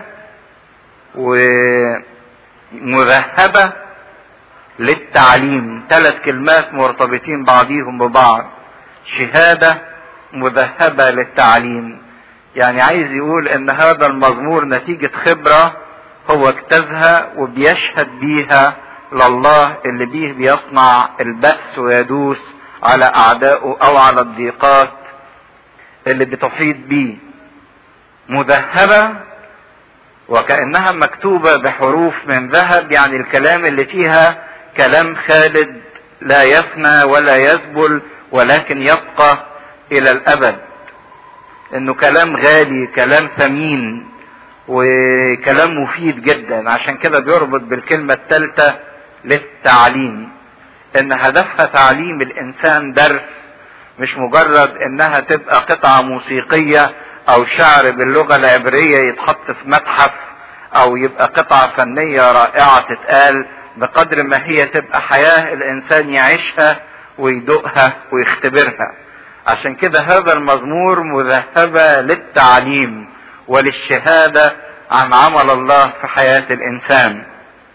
ومذهبة للتعليم ثلاث كلمات مرتبطين بعضيهم ببعض شهادة مذهبة للتعليم يعني عايز يقول ان هذا المزمور نتيجة خبرة هو اجتازها وبيشهد بيها لله اللي بيه بيصنع البأس ويدوس على اعدائه او على الضيقات اللي بتحيط بيه مذهبة وكأنها مكتوبة بحروف من ذهب يعني الكلام اللي فيها كلام خالد لا يفنى ولا يذبل ولكن يبقى الى الابد انه كلام غالي كلام ثمين وكلام مفيد جدا عشان كده بيربط بالكلمة الثالثة للتعليم ان هدفها تعليم الانسان درس مش مجرد انها تبقى قطعة موسيقية او شعر باللغة العبرية يتحط في متحف او يبقى قطعة فنية رائعة تتقال بقدر ما هي تبقى حياة الانسان يعيشها ويدوقها ويختبرها عشان كده هذا المزمور مذهبة للتعليم وللشهادة عن عمل الله في حياة الانسان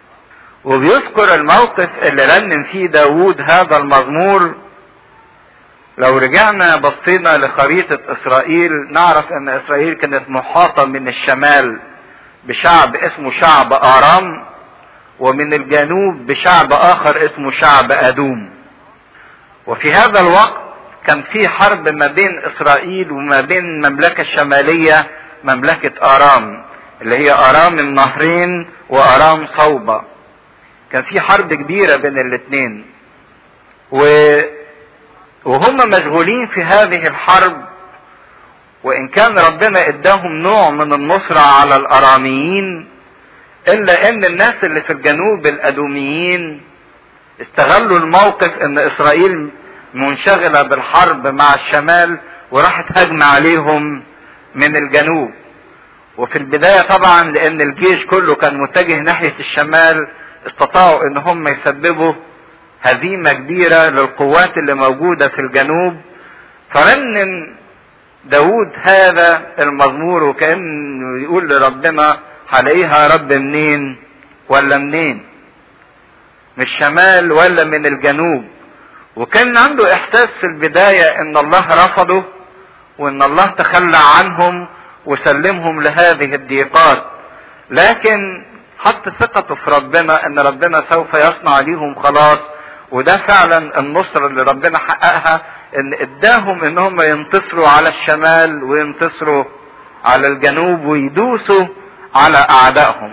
وبيذكر الموقف اللي رنم فيه داوود هذا المزمور لو رجعنا بصينا لخريطة اسرائيل نعرف ان اسرائيل كانت محاطة من الشمال بشعب اسمه شعب ارام ومن الجنوب بشعب اخر اسمه شعب ادوم وفي هذا الوقت كان في حرب ما بين اسرائيل وما بين المملكة الشمالية مملكة ارام اللي هي ارام النهرين وارام صوبة كان في حرب كبيرة بين الاثنين و... وهم مشغولين في هذه الحرب وان كان ربنا اداهم نوع من النصرة على الاراميين الا ان الناس اللي في الجنوب الادوميين استغلوا الموقف ان اسرائيل منشغلة بالحرب مع الشمال وراحت هجمة عليهم من الجنوب وفي البداية طبعا لان الجيش كله كان متجه ناحية الشمال استطاعوا ان هم يسببوا هزيمة كبيرة للقوات اللي موجودة في الجنوب فرنم داود هذا المزمور وكأنه يقول لربنا هلاقيها يا رب منين ولا منين من الشمال ولا من الجنوب وكان عنده احساس في البداية ان الله رفضه وان الله تخلى عنهم وسلمهم لهذه الضيقات لكن حط ثقته في ربنا ان ربنا سوف يصنع ليهم خلاص وده فعلا النصر اللي ربنا حققها ان اداهم ان هم ينتصروا على الشمال وينتصروا على الجنوب ويدوسوا على اعدائهم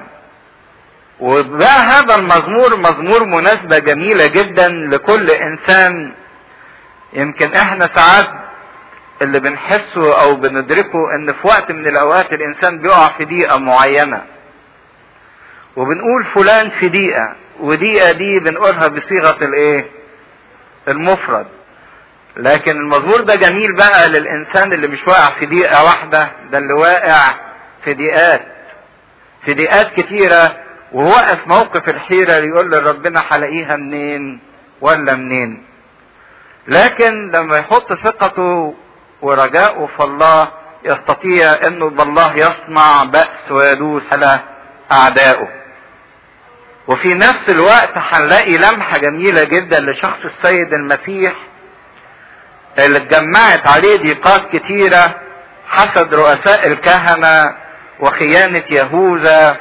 وبقى هذا المزمور مزمور مناسبة جميلة جدا لكل انسان يمكن احنا ساعات اللي بنحسه او بندركه ان في وقت من الاوقات الانسان بيقع في ضيقة معينة وبنقول فلان في ضيقة ودقيقة دي بنقولها بصيغة الايه المفرد لكن المزمور ده جميل بقى للانسان اللي مش واقع في دقيقة واحدة ده اللي واقع في دقيقات في دقيقات كتيرة ووقف موقف الحيرة يقول لربنا هلاقيها منين ولا منين لكن لما يحط ثقته ورجاءه في الله يستطيع انه بالله يصنع بأس ويدوس على اعدائه وفي نفس الوقت هنلاقي لمحة جميلة جدا لشخص السيد المسيح اللي اتجمعت عليه ضيقات كتيرة حسد رؤساء الكهنة وخيانة يهوذا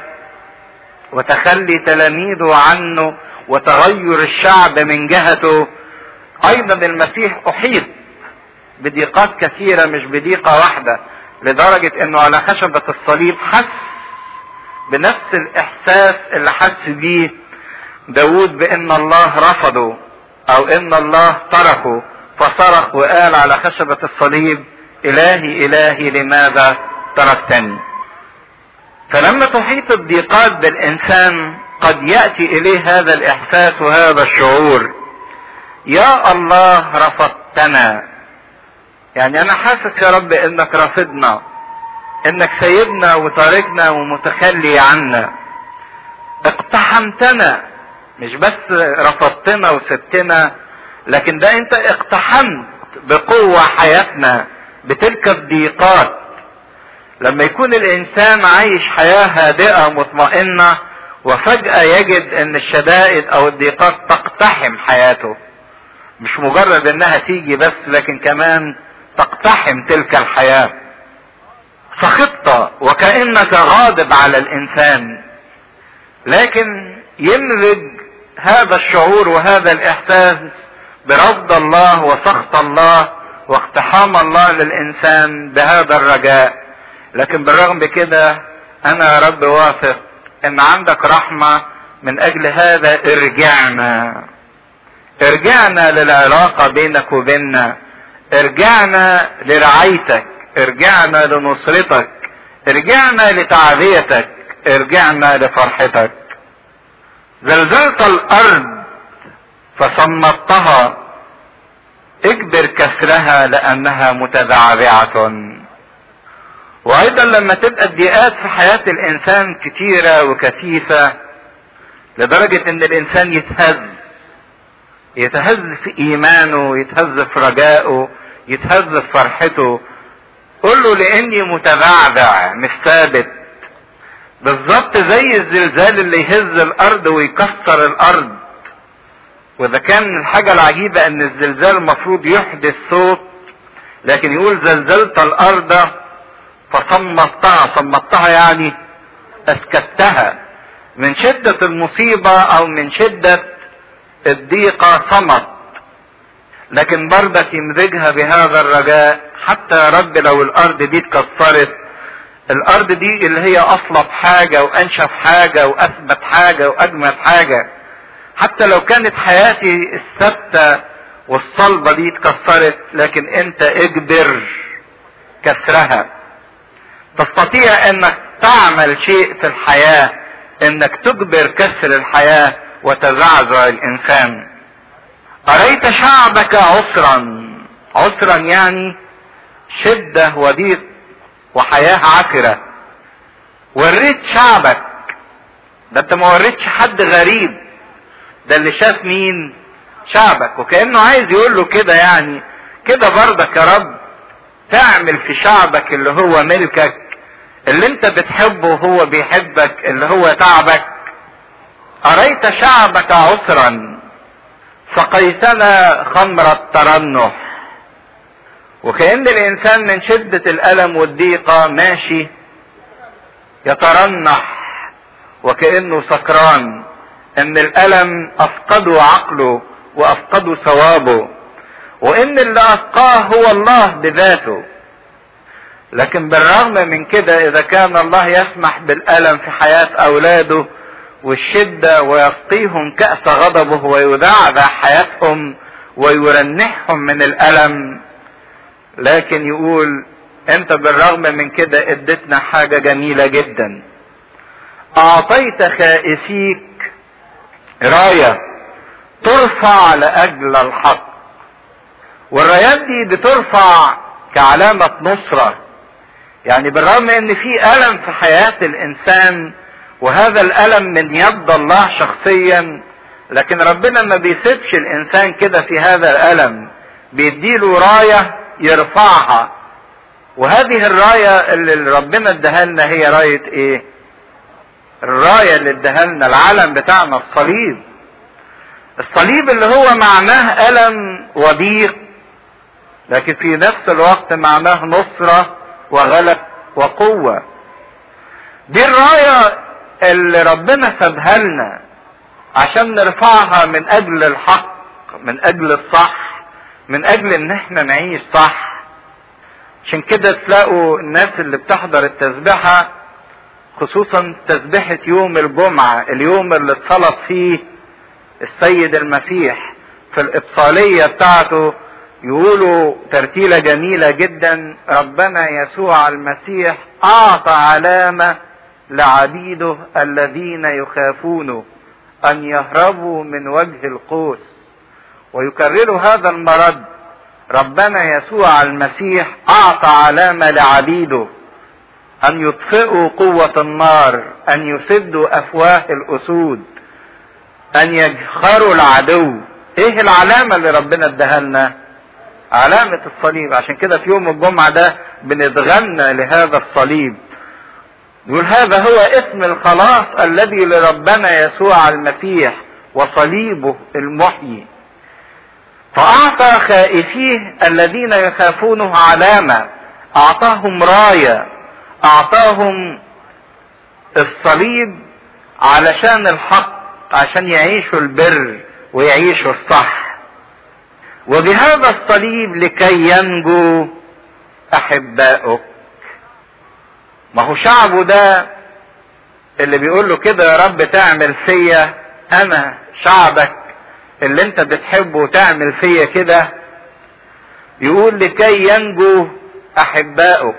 وتخلي تلاميذه عنه وتغير الشعب من جهته ايضا المسيح احيط بضيقات كثيرة مش بضيقة واحدة لدرجة انه على خشبة الصليب حس بنفس الاحساس اللي حس بيه داود بان الله رفضه او ان الله تركه فصرخ وقال على خشبة الصليب الهي الهي لماذا تركتني فلما تحيط الضيقات بالانسان قد ياتي اليه هذا الاحساس وهذا الشعور يا الله رفضتنا يعني انا حاسس يا رب انك رافضنا انك سيبنا وتاركنا ومتخلي عنا اقتحمتنا مش بس رفضتنا وسبتنا لكن ده انت اقتحمت بقوة حياتنا بتلك الضيقات لما يكون الانسان عايش حياة هادئة مطمئنة وفجأة يجد ان الشدائد او الضيقات تقتحم حياته مش مجرد انها تيجي بس لكن كمان تقتحم تلك الحياة سخطت وكأنك غاضب على الانسان لكن يمزج هذا الشعور وهذا الاحساس برفض الله وسخط الله واقتحام الله للانسان بهذا الرجاء لكن بالرغم بكده انا يا رب واثق ان عندك رحمة من اجل هذا ارجعنا ارجعنا للعلاقة بينك وبيننا ارجعنا لرعايتك ارجعنا لنصرتك ارجعنا لتعذيتك ارجعنا لفرحتك زلزلت الارض فصمتها اجبر كسرها لانها متذعذعة وايضا لما تبقى الضيقات في حياة الانسان كتيرة وكثيفة لدرجة ان الانسان يتهز يتهز في ايمانه يتهز في رجائه يتهز في فرحته قل له لاني متذعذع مش ثابت بالظبط زي الزلزال اللي يهز الارض ويكسر الارض واذا كان الحاجة العجيبة ان الزلزال المفروض يحدث صوت لكن يقول زلزلت الارض فصمتها صمتها يعني اسكتها من شدة المصيبة او من شدة الضيقة صمت لكن برضك يمزجها بهذا الرجاء حتى يا رب لو الارض دي اتكسرت الارض دي اللي هي اصلب حاجة وانشف حاجة واثبت حاجة واجمل حاجة حتى لو كانت حياتي الثابتة والصلبة دي اتكسرت لكن انت اجبر كسرها تستطيع انك تعمل شيء في الحياة انك تجبر كسر الحياة وتزعزع الانسان اريت شعبك عسرا عسرا يعني شدة وضيق وحياة عكرة وريت شعبك ده انت ما وريتش حد غريب ده اللي شاف مين شعبك وكأنه عايز يقول له كده يعني كده برضك يا رب تعمل في شعبك اللي هو ملكك اللي انت بتحبه وهو بيحبك اللي هو تعبك أريت شعبك عسرا سقيتنا خمر الترنح وكأن الإنسان من شدة الألم والضيقة ماشي يترنح وكأنه سكران ان الالم افقدوا عقله وافقدوا ثوابه وان اللي افقاه هو الله بذاته لكن بالرغم من كده اذا كان الله يسمح بالالم في حياة اولاده والشدة ويسقيهم كأس غضبه ويدعدع حياتهم ويرنحهم من الالم لكن يقول انت بالرغم من كده اديتنا حاجة جميلة جدا اعطيت خائفيك راية ترفع لأجل الحق والرايات دي بترفع كعلامة نصرة يعني بالرغم ان في ألم في حياة الإنسان وهذا الألم من يد الله شخصيا لكن ربنا ما بيسيبش الإنسان كده في هذا الألم بيديله راية يرفعها وهذه الراية اللي ربنا اداها لنا هي راية ايه؟ الرايه اللي اداها لنا العلم بتاعنا الصليب الصليب اللي هو معناه الم وضيق لكن في نفس الوقت معناه نصره وغلب وقوه دي الرايه اللي ربنا سابها لنا عشان نرفعها من اجل الحق من اجل الصح من اجل ان احنا نعيش صح عشان كده تلاقوا الناس اللي بتحضر التسبيحه خصوصا تسبحة يوم الجمعة اليوم اللي اتصلب فيه السيد المسيح في الإبصالية بتاعته يقولوا ترتيلة جميلة جدا ربنا يسوع المسيح أعطى علامة لعبيده الذين يخافونه أن يهربوا من وجه القوس ويكرروا هذا المرض ربنا يسوع المسيح أعطى علامة لعبيده أن يطفئوا قوة النار أن يسدوا أفواه الأسود أن يجخروا العدو إيه العلامة اللي ربنا اداها لنا؟ علامة الصليب عشان كده في يوم الجمعة ده بنتغنى لهذا الصليب يقول هذا هو اسم الخلاص الذي لربنا يسوع المسيح وصليبه المحيي فأعطى خائفيه الذين يخافونه علامة أعطاهم راية أعطاهم الصليب علشان الحق عشان يعيشوا البر ويعيشوا الصح وبهذا الصليب لكي ينجو أحبائك ما هو شعبه ده اللي بيقول له كده يا رب تعمل فيا أنا شعبك اللي أنت بتحبه تعمل فيا كده يقول لكي ينجو أحبائك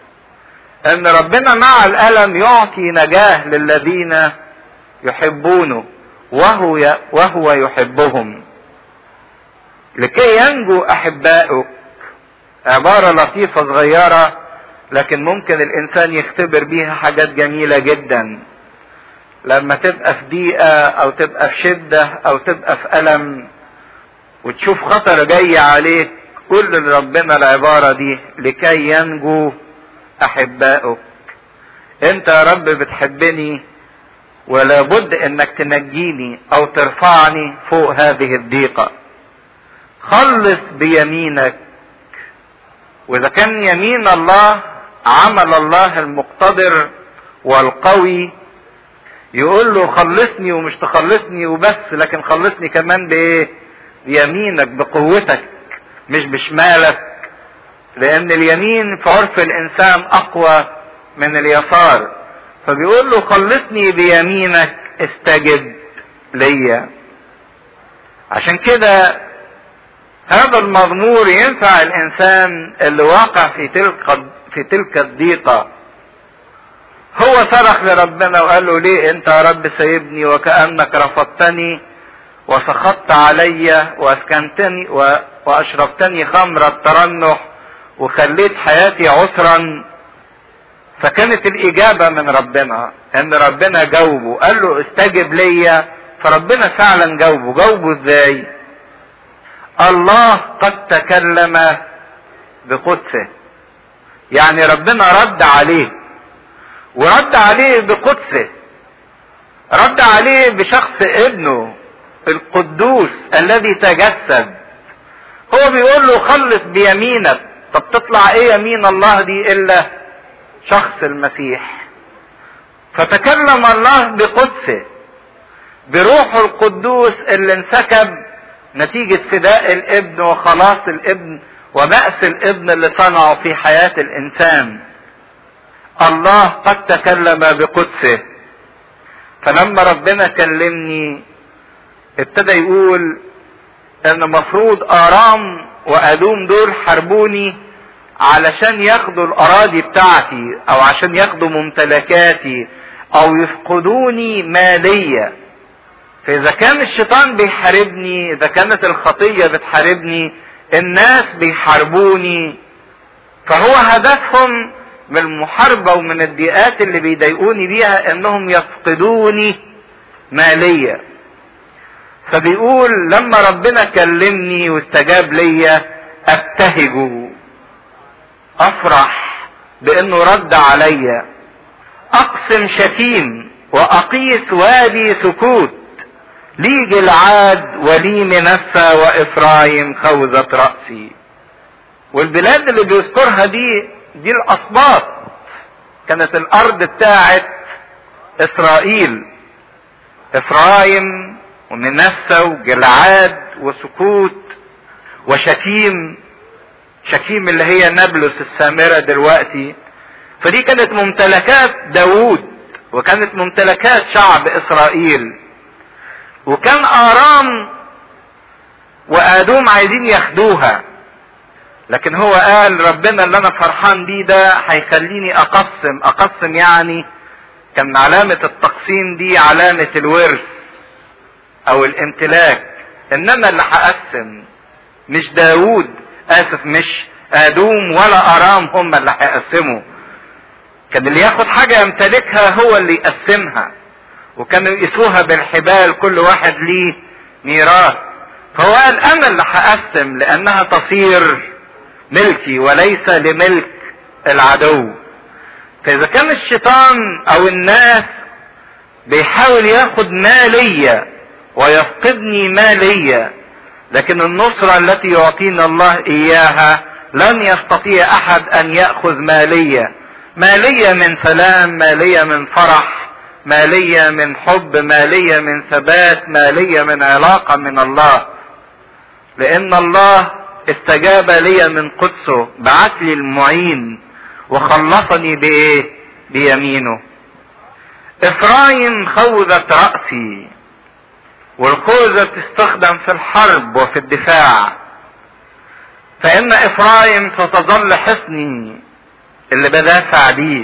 ان ربنا مع الالم يعطي نجاه للذين يحبونه وهو وهو يحبهم لكي ينجو احبائك عبارة لطيفة صغيرة لكن ممكن الانسان يختبر بيها حاجات جميلة جدا لما تبقى في ضيقة او تبقى في شدة او تبقى في الم وتشوف خطر جاي عليك قول لربنا العبارة دي لكي ينجو احبائك انت يا رب بتحبني ولا بد انك تنجيني او ترفعني فوق هذه الضيقة خلص بيمينك واذا كان يمين الله عمل الله المقتدر والقوي يقول له خلصني ومش تخلصني وبس لكن خلصني كمان بايه بيمينك بقوتك مش بشمالك لان اليمين في عرف الانسان اقوى من اليسار فبيقول له خلصني بيمينك استجب ليا عشان كده هذا المزمور ينفع الانسان اللي واقع في تلك في تلك الضيقه هو صرخ لربنا وقال له ليه انت يا رب سايبني وكانك رفضتني وسخطت علي واسكنتني واشربتني خمر الترنح وخليت حياتي عسرا فكانت الاجابه من ربنا ان ربنا جاوبه قال له استجب ليا فربنا فعلا جاوبه جاوبه ازاي الله قد تكلم بقدسه يعني ربنا رد عليه ورد عليه بقدسه رد عليه بشخص ابنه القدوس الذي تجسد هو بيقول له خلص بيمينك طب تطلع ايه يمين الله دي الا شخص المسيح فتكلم الله بقدسه بروحه القدوس اللي انسكب نتيجة فداء الابن وخلاص الابن وبأس الابن اللي صنعه في حياة الانسان الله قد تكلم بقدسه فلما ربنا كلمني ابتدى يقول ان مفروض ارام وادوم دول حاربوني علشان ياخدوا الاراضي بتاعتي او عشان ياخدوا ممتلكاتي او يفقدوني مالية فاذا كان الشيطان بيحاربني اذا كانت الخطية بتحاربني الناس بيحاربوني فهو هدفهم من المحاربة ومن الضيقات اللي بيضايقوني بيها انهم يفقدوني مالية فبيقول لما ربنا كلمني واستجاب ليا ابتهج افرح بانه رد عليا اقسم شتيم واقيس وادي سكوت لي جلعاد ولي منسى وافرايم خوذة رأسي والبلاد اللي بيذكرها دي دي الاسباط كانت الارض بتاعت اسرائيل افرايم ومنسى وجلعاد وسكوت وشكيم شكيم اللي هي نابلس السامرة دلوقتي فدي كانت ممتلكات داوود وكانت ممتلكات شعب اسرائيل وكان ارام وادوم عايزين ياخدوها لكن هو قال ربنا اللي انا فرحان بيه ده هيخليني اقسم اقسم يعني كان علامة التقسيم دي علامة الورث او الامتلاك ان انا اللي هقسم مش داوود اسف مش ادوم ولا ارام هم اللي هيقسموا كان اللي ياخد حاجة يمتلكها هو اللي يقسمها وكانوا يقيسوها بالحبال كل واحد ليه ميراث فهو قال انا اللي هقسم لانها تصير ملكي وليس لملك العدو فاذا كان الشيطان او الناس بيحاول ياخد مالية ويفقدني مالية لكن النصرة التي يعطينا الله اياها لن يستطيع احد ان ياخذ مالية مالية من سلام مالية من فرح مالية من حب مالية من ثبات مالية من علاقة من الله لان الله استجاب لي من قدسه بعت لي المعين وخلصني بايه بيمينه افرايم خوذة رأسي والخوذة تستخدم في الحرب وفي الدفاع فان افرايم ستظل حصني اللي بدافع بيه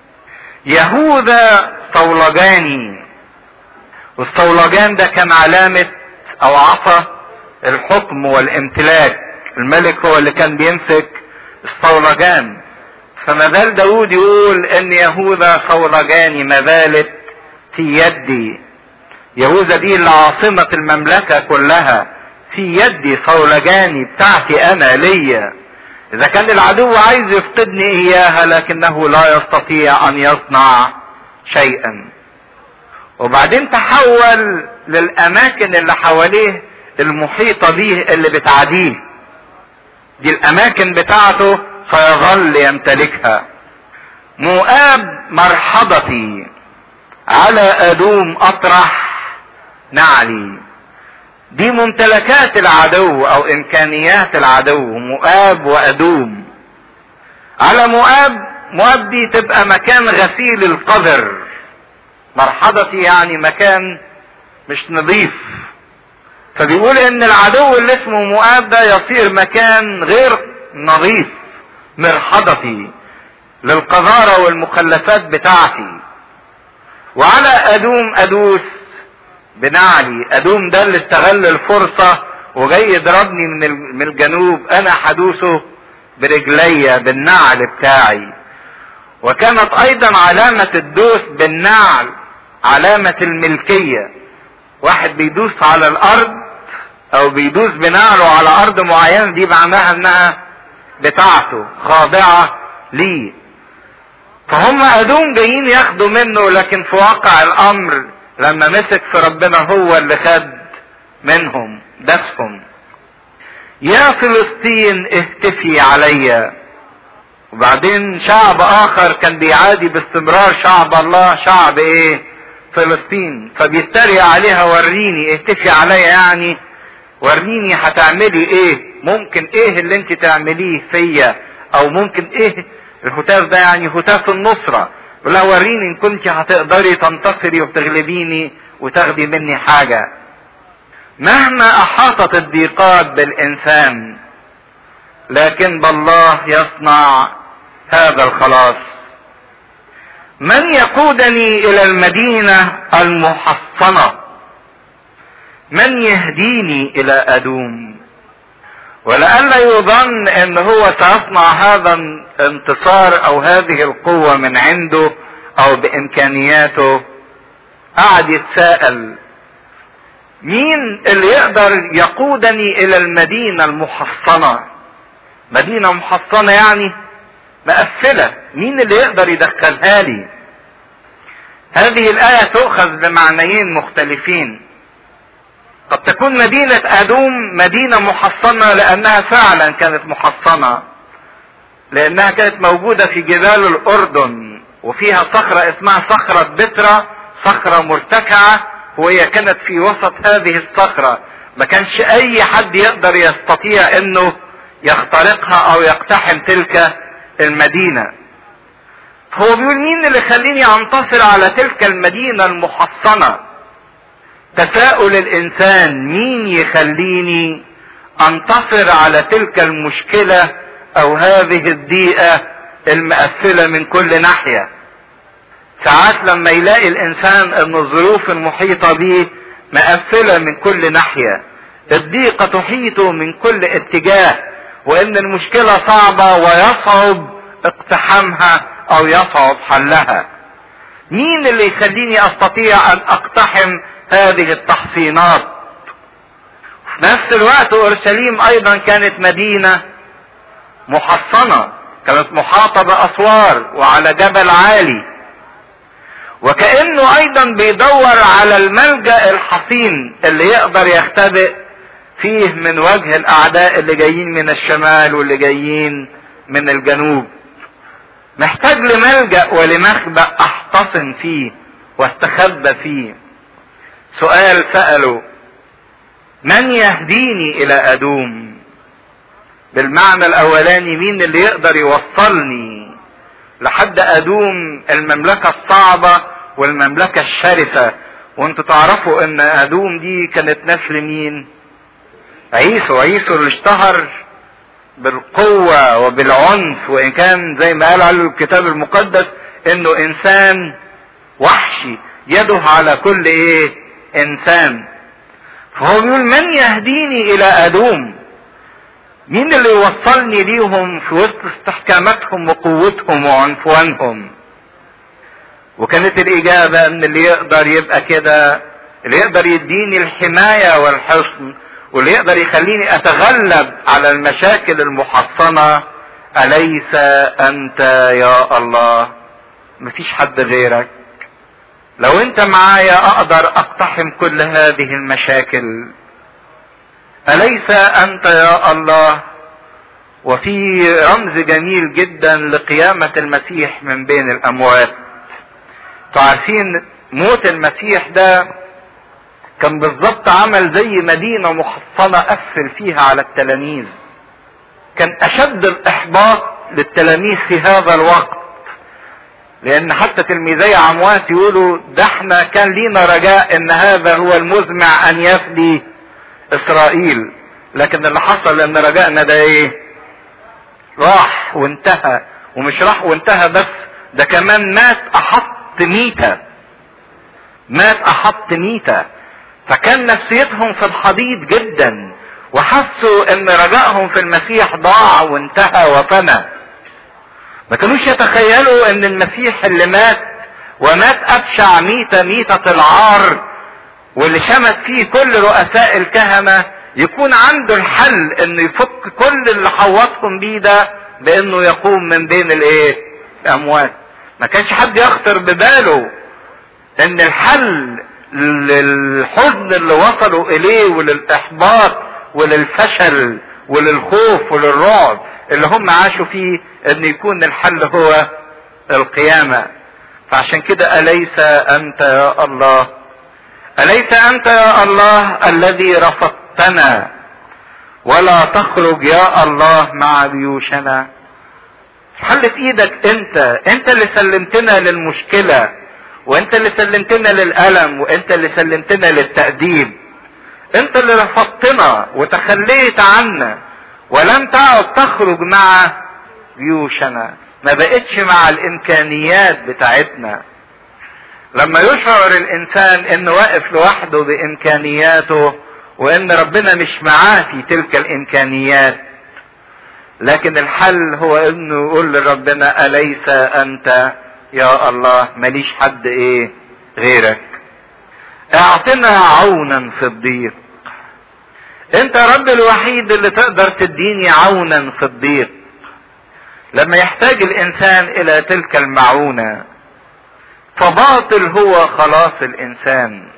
يهوذا صولجاني والصولجان ده كان علامة او عصا الحكم والامتلاك الملك هو اللي كان بيمسك الصولجان فما زال داود يقول ان يهوذا صولجاني ما زالت في يدي يهوذا دي اللي عاصمة المملكة كلها في يدي صولجاني بتاعتي انا ليا اذا كان العدو عايز يفقدني اياها لكنه لا يستطيع ان يصنع شيئا وبعدين تحول للاماكن اللي حواليه المحيطة به اللي بتعاديه دي الاماكن بتاعته سيظل يمتلكها مؤاب مرحضتي على ادوم اطرح نعلي دي ممتلكات العدو او امكانيات العدو مؤاب وادوم على مؤاب مؤاب دي تبقى مكان غسيل القذر مرحضتي يعني مكان مش نظيف فبيقول ان العدو اللي اسمه مؤاب ده يصير مكان غير نظيف مرحضتي للقذارة والمخلفات بتاعتي وعلى ادوم ادوس بنعلي ادوم ده اللي استغل الفرصة وجاي يضربني من من الجنوب انا حدوثه برجلي بالنعل بتاعي وكانت ايضا علامة الدوس بالنعل علامة الملكية واحد بيدوس على الارض او بيدوس بنعله على ارض معينة دي معناها انها بتاعته خاضعة ليه فهم ادوم جايين ياخدوا منه لكن في واقع الامر لما مسك في ربنا هو اللي خد منهم دسهم يا فلسطين اهتفي عليا وبعدين شعب اخر كان بيعادي باستمرار شعب الله شعب ايه فلسطين فبيتريق عليها وريني اهتفي عليا يعني وريني هتعملي ايه ممكن ايه اللي انت تعمليه فيا او ممكن ايه الهتاف ده يعني هتاف النصرة يقول لها وريني ان كنت هتقدري تنتصري وتغلبيني وتاخدي مني حاجة مهما احاطت الضيقات بالانسان لكن بالله يصنع هذا الخلاص من يقودني الى المدينة المحصنة من يهديني الى ادوم ولئلا يظن ان هو سيصنع هذا الانتصار او هذه القوة من عنده او بامكانياته قعد يتساءل مين اللي يقدر يقودني الى المدينة المحصنة مدينة محصنة يعني مقفلة مين اللي يقدر يدخلها لي هذه الآية تؤخذ بمعنيين مختلفين قد تكون مدينة أدوم مدينة محصنة لأنها فعلا كانت محصنة لأنها كانت موجودة في جبال الأردن وفيها صخرة اسمها صخرة بترا صخرة مرتفعة وهي كانت في وسط هذه الصخرة ما كانش أي حد يقدر يستطيع إنه يخترقها أو يقتحم تلك المدينة هو بيقول مين اللي خليني أنتصر على تلك المدينة المحصنة تساؤل الانسان مين يخليني انتصر على تلك المشكلة او هذه الضيقة المقفلة من كل ناحية ساعات لما يلاقي الانسان ان الظروف المحيطة به مقفلة من كل ناحية الضيقة تحيطه من كل اتجاه وان المشكلة صعبة ويصعب اقتحامها او يصعب حلها مين اللي يخليني استطيع ان اقتحم هذه التحصينات في نفس الوقت اورشليم ايضا كانت مدينة محصنة كانت محاطة باسوار وعلى جبل عالي وكأنه ايضا بيدور على الملجأ الحصين اللي يقدر يختبئ فيه من وجه الاعداء اللي جايين من الشمال واللي جايين من الجنوب محتاج لملجأ ولمخبأ احتصن فيه واستخبى فيه سؤال سأله من يهديني الى ادوم بالمعنى الاولاني مين اللي يقدر يوصلني لحد ادوم المملكة الصعبة والمملكة الشرسة وانتوا تعرفوا ان ادوم دي كانت نسل مين عيسو عيسو اللي اشتهر بالقوة وبالعنف وان كان زي ما قال على الكتاب المقدس انه انسان وحشي يده على كل ايه انسان فهو بيقول من يهديني الى ادوم مين اللي يوصلني ليهم في وسط استحكاماتهم وقوتهم وعنفوانهم وكانت الاجابة ان اللي يقدر يبقى كده اللي يقدر يديني الحماية والحصن واللي يقدر يخليني اتغلب على المشاكل المحصنة اليس انت يا الله مفيش حد غيرك لو انت معايا اقدر اقتحم كل هذه المشاكل اليس انت يا الله وفي رمز جميل جدا لقيامة المسيح من بين الاموات عارفين موت المسيح ده كان بالظبط عمل زي مدينة محصنة قفل فيها على التلاميذ كان اشد الاحباط للتلاميذ في هذا الوقت لان حتى تلميذي عمواس يقولوا ده احنا كان لينا رجاء ان هذا هو المزمع ان يفدي اسرائيل لكن اللي حصل ان رجائنا ده ايه راح وانتهى ومش راح وانتهى بس ده كمان مات احط ميتة مات احط ميتة فكان نفسيتهم في الحضيض جدا وحسوا ان رجائهم في المسيح ضاع وانتهى وفنى ما كانوش يتخيلوا ان المسيح اللي مات ومات ابشع ميتة ميتة العار واللي شمت فيه كل رؤساء الكهنة يكون عنده الحل انه يفك كل اللي حوطهم بيه ده بانه يقوم من بين الايه الاموات ما كانش حد يخطر بباله ان الحل للحزن اللي وصلوا اليه وللاحباط وللفشل وللخوف وللرعب اللي هم عاشوا فيه ان يكون الحل هو القيامة فعشان كده أليس أنت يا الله أليس أنت يا الله الذي رفضتنا ولا تخرج يا الله مع جيوشنا حل في ايدك انت انت اللي سلمتنا للمشكلة وانت اللي سلمتنا للألم وانت اللي سلمتنا للتأديب انت اللي رفضتنا وتخليت عنا ولم تعد تخرج مع جيوشنا ما بقتش مع الامكانيات بتاعتنا لما يشعر الانسان انه واقف لوحده بامكانياته وان ربنا مش معاه في تلك الامكانيات لكن الحل هو انه يقول لربنا اليس انت يا الله ماليش حد ايه غيرك اعطنا عونا في الضيق انت يا رب الوحيد اللي تقدر تديني عونا في الضيق لما يحتاج الانسان الى تلك المعونة فباطل هو خلاص الانسان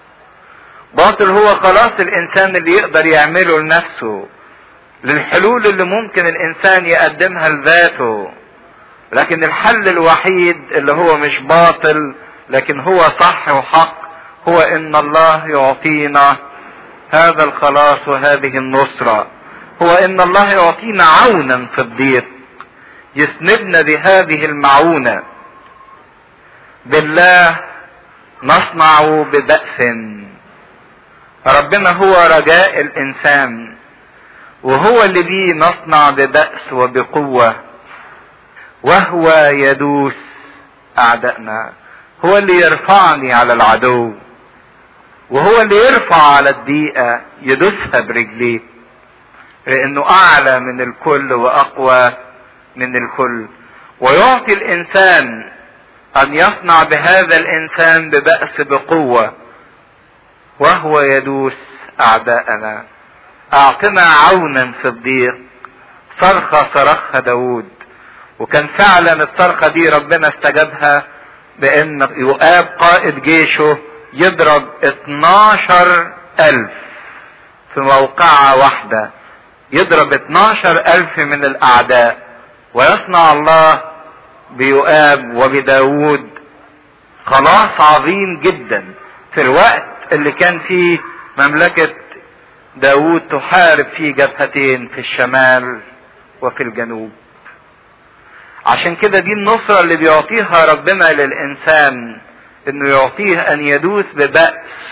باطل هو خلاص الانسان اللي يقدر يعمله لنفسه للحلول اللي ممكن الانسان يقدمها لذاته لكن الحل الوحيد اللي هو مش باطل لكن هو صح وحق هو ان الله يعطينا هذا الخلاص وهذه النصرة هو ان الله يعطينا عونا في الضيق يسندنا بهذه المعونة بالله نصنع ببأس ربنا هو رجاء الانسان وهو اللي بيه نصنع ببأس وبقوة وهو يدوس اعدائنا هو اللي يرفعني على العدو وهو اللي يرفع على الضيقة يدوسها برجليه لانه اعلى من الكل واقوى من الكل ويعطي الانسان ان يصنع بهذا الانسان ببأس بقوة وهو يدوس اعداءنا اعطنا عونا في الضيق صرخة صرخها داود وكان فعلا الصرخة دي ربنا استجابها بان يؤاب قائد جيشه يضرب 12 ألف في موقعة واحدة يضرب 12 ألف من الأعداء ويصنع الله بيؤاب وبداود خلاص عظيم جدا في الوقت اللي كان فيه مملكة داود تحارب في جبهتين في الشمال وفي الجنوب عشان كده دي النصرة اللي بيعطيها ربنا للإنسان انه يعطيه ان يدوس ببأس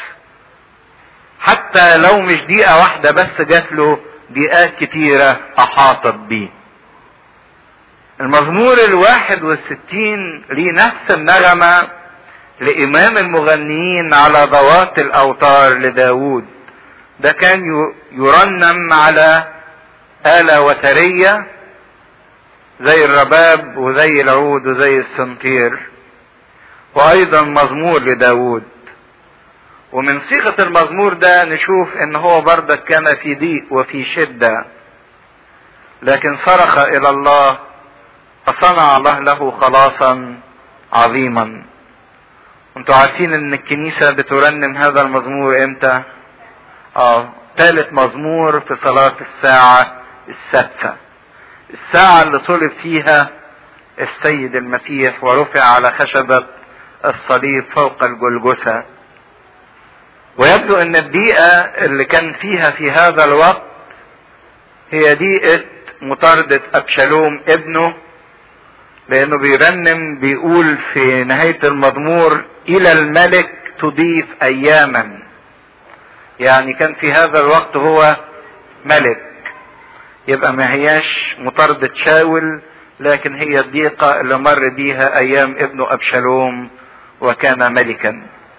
حتى لو مش دقيقة واحدة بس جات له دقيقات كتيرة احاطت بيه المزمور الواحد والستين ليه نفس النغمة لإمام المغنيين على ضوات الأوتار لداود ده كان يرنم على آلة وترية زي الرباب وزي العود وزي السنطير وأيضا مزمور لداود ومن صيغة المزمور ده نشوف ان هو بردك كان في ضيق وفي شدة لكن صرخ الى الله فصنع الله له خلاصا عظيما انتوا عارفين ان الكنيسة بترنم هذا المزمور امتى اه ثالث مزمور في صلاة الساعة السادسة الساعة اللي صلب فيها السيد المسيح ورفع على خشبة الصليب فوق الجلجثة ويبدو ان البيئة اللي كان فيها في هذا الوقت هي بيئة مطاردة ابشالوم ابنه لانه بيرنم بيقول في نهاية المزمور الى الملك تضيف اياما يعني كان في هذا الوقت هو ملك يبقى ما هياش مطاردة شاول لكن هي الضيقة اللي مر بيها ايام ابنه ابشالوم وكان ملكا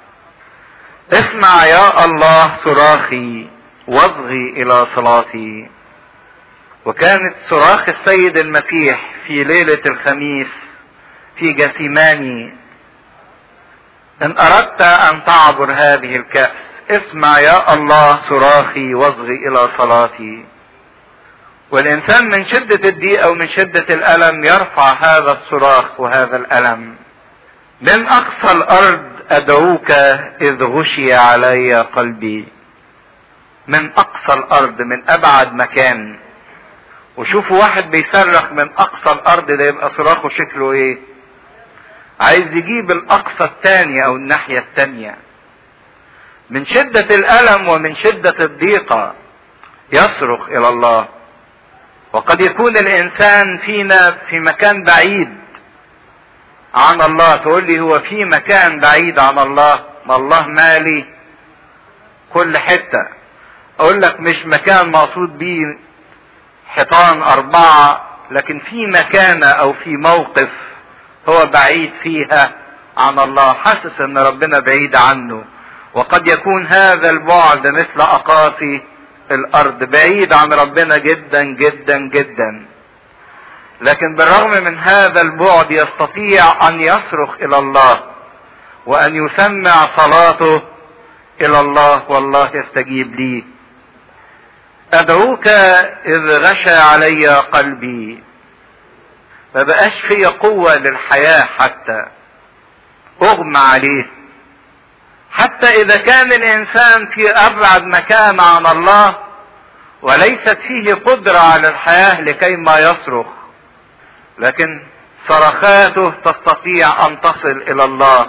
اسمع يا الله صراخي واصغي الى صلاتي وكانت صراخ السيد المسيح في ليلة الخميس في جثيماني ان اردت ان تعبر هذه الكأس اسمع يا الله صراخي واصغي الى صلاتي والانسان من شدة الضيق او من شدة الالم يرفع هذا الصراخ وهذا الالم من اقصى الارض ادعوك اذ غشي علي قلبي من اقصى الارض من ابعد مكان وشوفوا واحد بيصرخ من اقصى الارض ده يبقى صراخه شكله ايه عايز يجيب الاقصى الثانية او الناحية الثانية من شدة الالم ومن شدة الضيقة يصرخ الى الله وقد يكون الانسان فينا في مكان بعيد عن الله تقول لي هو في مكان بعيد عن الله ما الله مالي كل حتة اقول لك مش مكان مقصود بيه حيطان اربعة لكن في مكانة او في موقف هو بعيد فيها عن الله حاسس ان ربنا بعيد عنه وقد يكون هذا البعد مثل اقاصي الارض بعيد عن ربنا جدا جدا جدا لكن بالرغم من هذا البعد يستطيع ان يصرخ الى الله وان يسمع صلاته الى الله والله يستجيب لي ادعوك اذ غشى علي قلبي ما بقاش في قوة للحياة حتى اغمى عليه حتى اذا كان الانسان في ابعد مكان عن الله وليست فيه قدرة على الحياة لكي ما يصرخ لكن صرخاته تستطيع ان تصل الى الله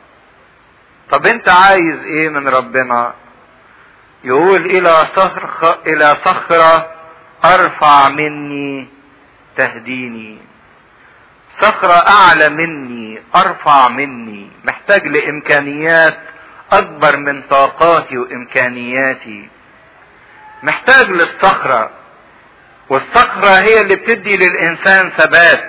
طب انت عايز ايه من ربنا يقول الى صخر الى صخرة ارفع مني تهديني صخرة اعلى مني ارفع مني محتاج لامكانيات اكبر من طاقاتي وامكانياتي محتاج للصخرة والصخرة هي اللي بتدي للإنسان ثبات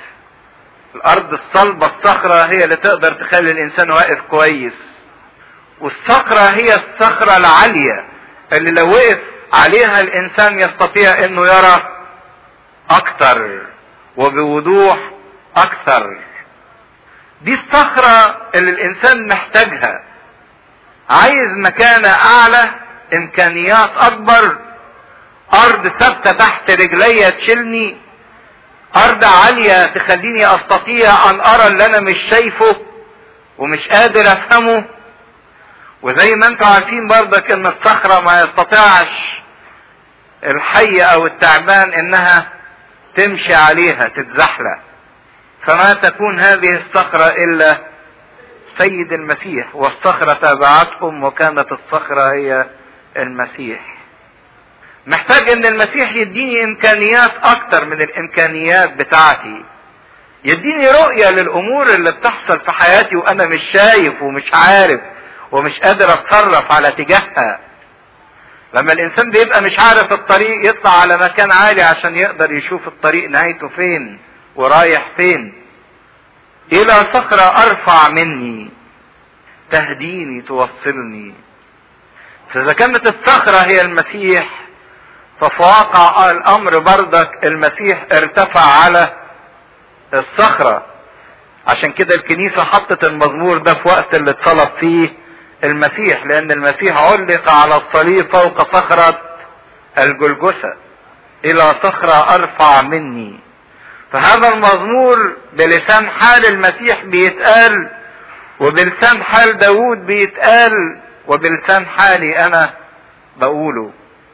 الأرض الصلبة الصخرة هي اللي تقدر تخلي الإنسان واقف كويس والصخرة هي الصخرة العالية اللي لو وقف عليها الإنسان يستطيع إنه يرى أكتر وبوضوح أكثر دي الصخرة اللي الإنسان محتاجها عايز مكانة أعلى إمكانيات أكبر ارض ثابتة تحت رجليا تشيلني ارض عالية تخليني استطيع ان ارى اللي انا مش شايفه ومش قادر افهمه وزي ما انتم عارفين برضك ان الصخرة ما يستطيعش الحي او التعبان انها تمشي عليها تتزحلق فما تكون هذه الصخرة الا سيد المسيح والصخرة تابعتهم وكانت الصخرة هي المسيح محتاج ان المسيح يديني امكانيات اكتر من الامكانيات بتاعتي يديني رؤية للامور اللي بتحصل في حياتي وانا مش شايف ومش عارف ومش قادر اتصرف على تجاهها لما الانسان بيبقى مش عارف الطريق يطلع على مكان عالي عشان يقدر يشوف الطريق نهايته فين ورايح فين الى صخرة ارفع مني تهديني توصلني فاذا كانت الصخرة هي المسيح ففي واقع الامر بردك المسيح ارتفع على الصخرة عشان كده الكنيسة حطت المزمور ده في وقت اللي اتصلب فيه المسيح لان المسيح علق على الصليب فوق صخرة الجلجسة الى صخرة ارفع مني فهذا المزمور بلسان حال المسيح بيتقال وبلسان حال داود بيتقال وبلسان حالي انا بقوله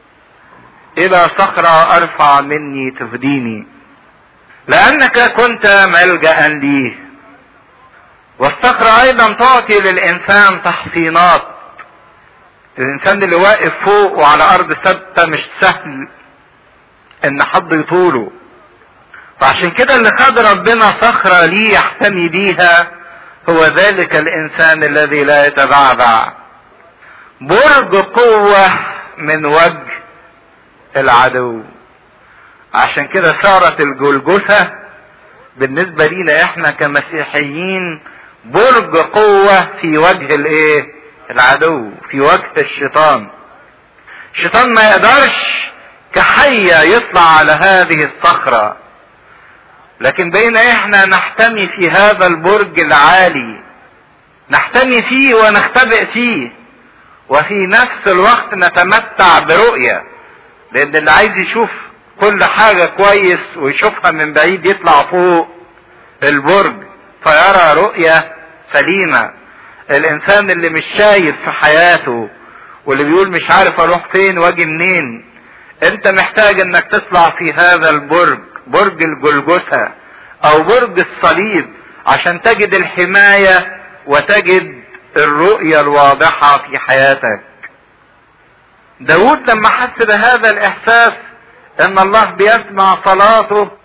الى صخرة ارفع مني تفديني لانك كنت ملجأ لي والصخرة ايضا تعطي للانسان تحصينات الانسان اللي واقف فوق وعلى ارض ثابتة مش سهل ان حد يطوله فعشان كده اللي خد ربنا صخرة ليه يحتمي بيها هو ذلك الانسان الذي لا يتبعبع برج قوة من وجه العدو عشان كده صارت الجلجثة بالنسبة لينا احنا كمسيحيين برج قوة في وجه الايه العدو في وجه الشيطان الشيطان ما يقدرش كحية يطلع على هذه الصخرة لكن بين احنا نحتمي في هذا البرج العالي نحتمي فيه ونختبئ فيه وفي نفس الوقت نتمتع برؤية لان اللي عايز يشوف كل حاجة كويس ويشوفها من بعيد يطلع فوق البرج فيرى رؤية سليمة الانسان اللي مش شايف في حياته واللي بيقول مش عارف اروح فين واجي منين انت محتاج انك تطلع في هذا البرج برج الجلجثة او برج الصليب عشان تجد الحماية وتجد الرؤية الواضحة في حياتك داود لما حس بهذا الاحساس ان الله بيسمع صلاته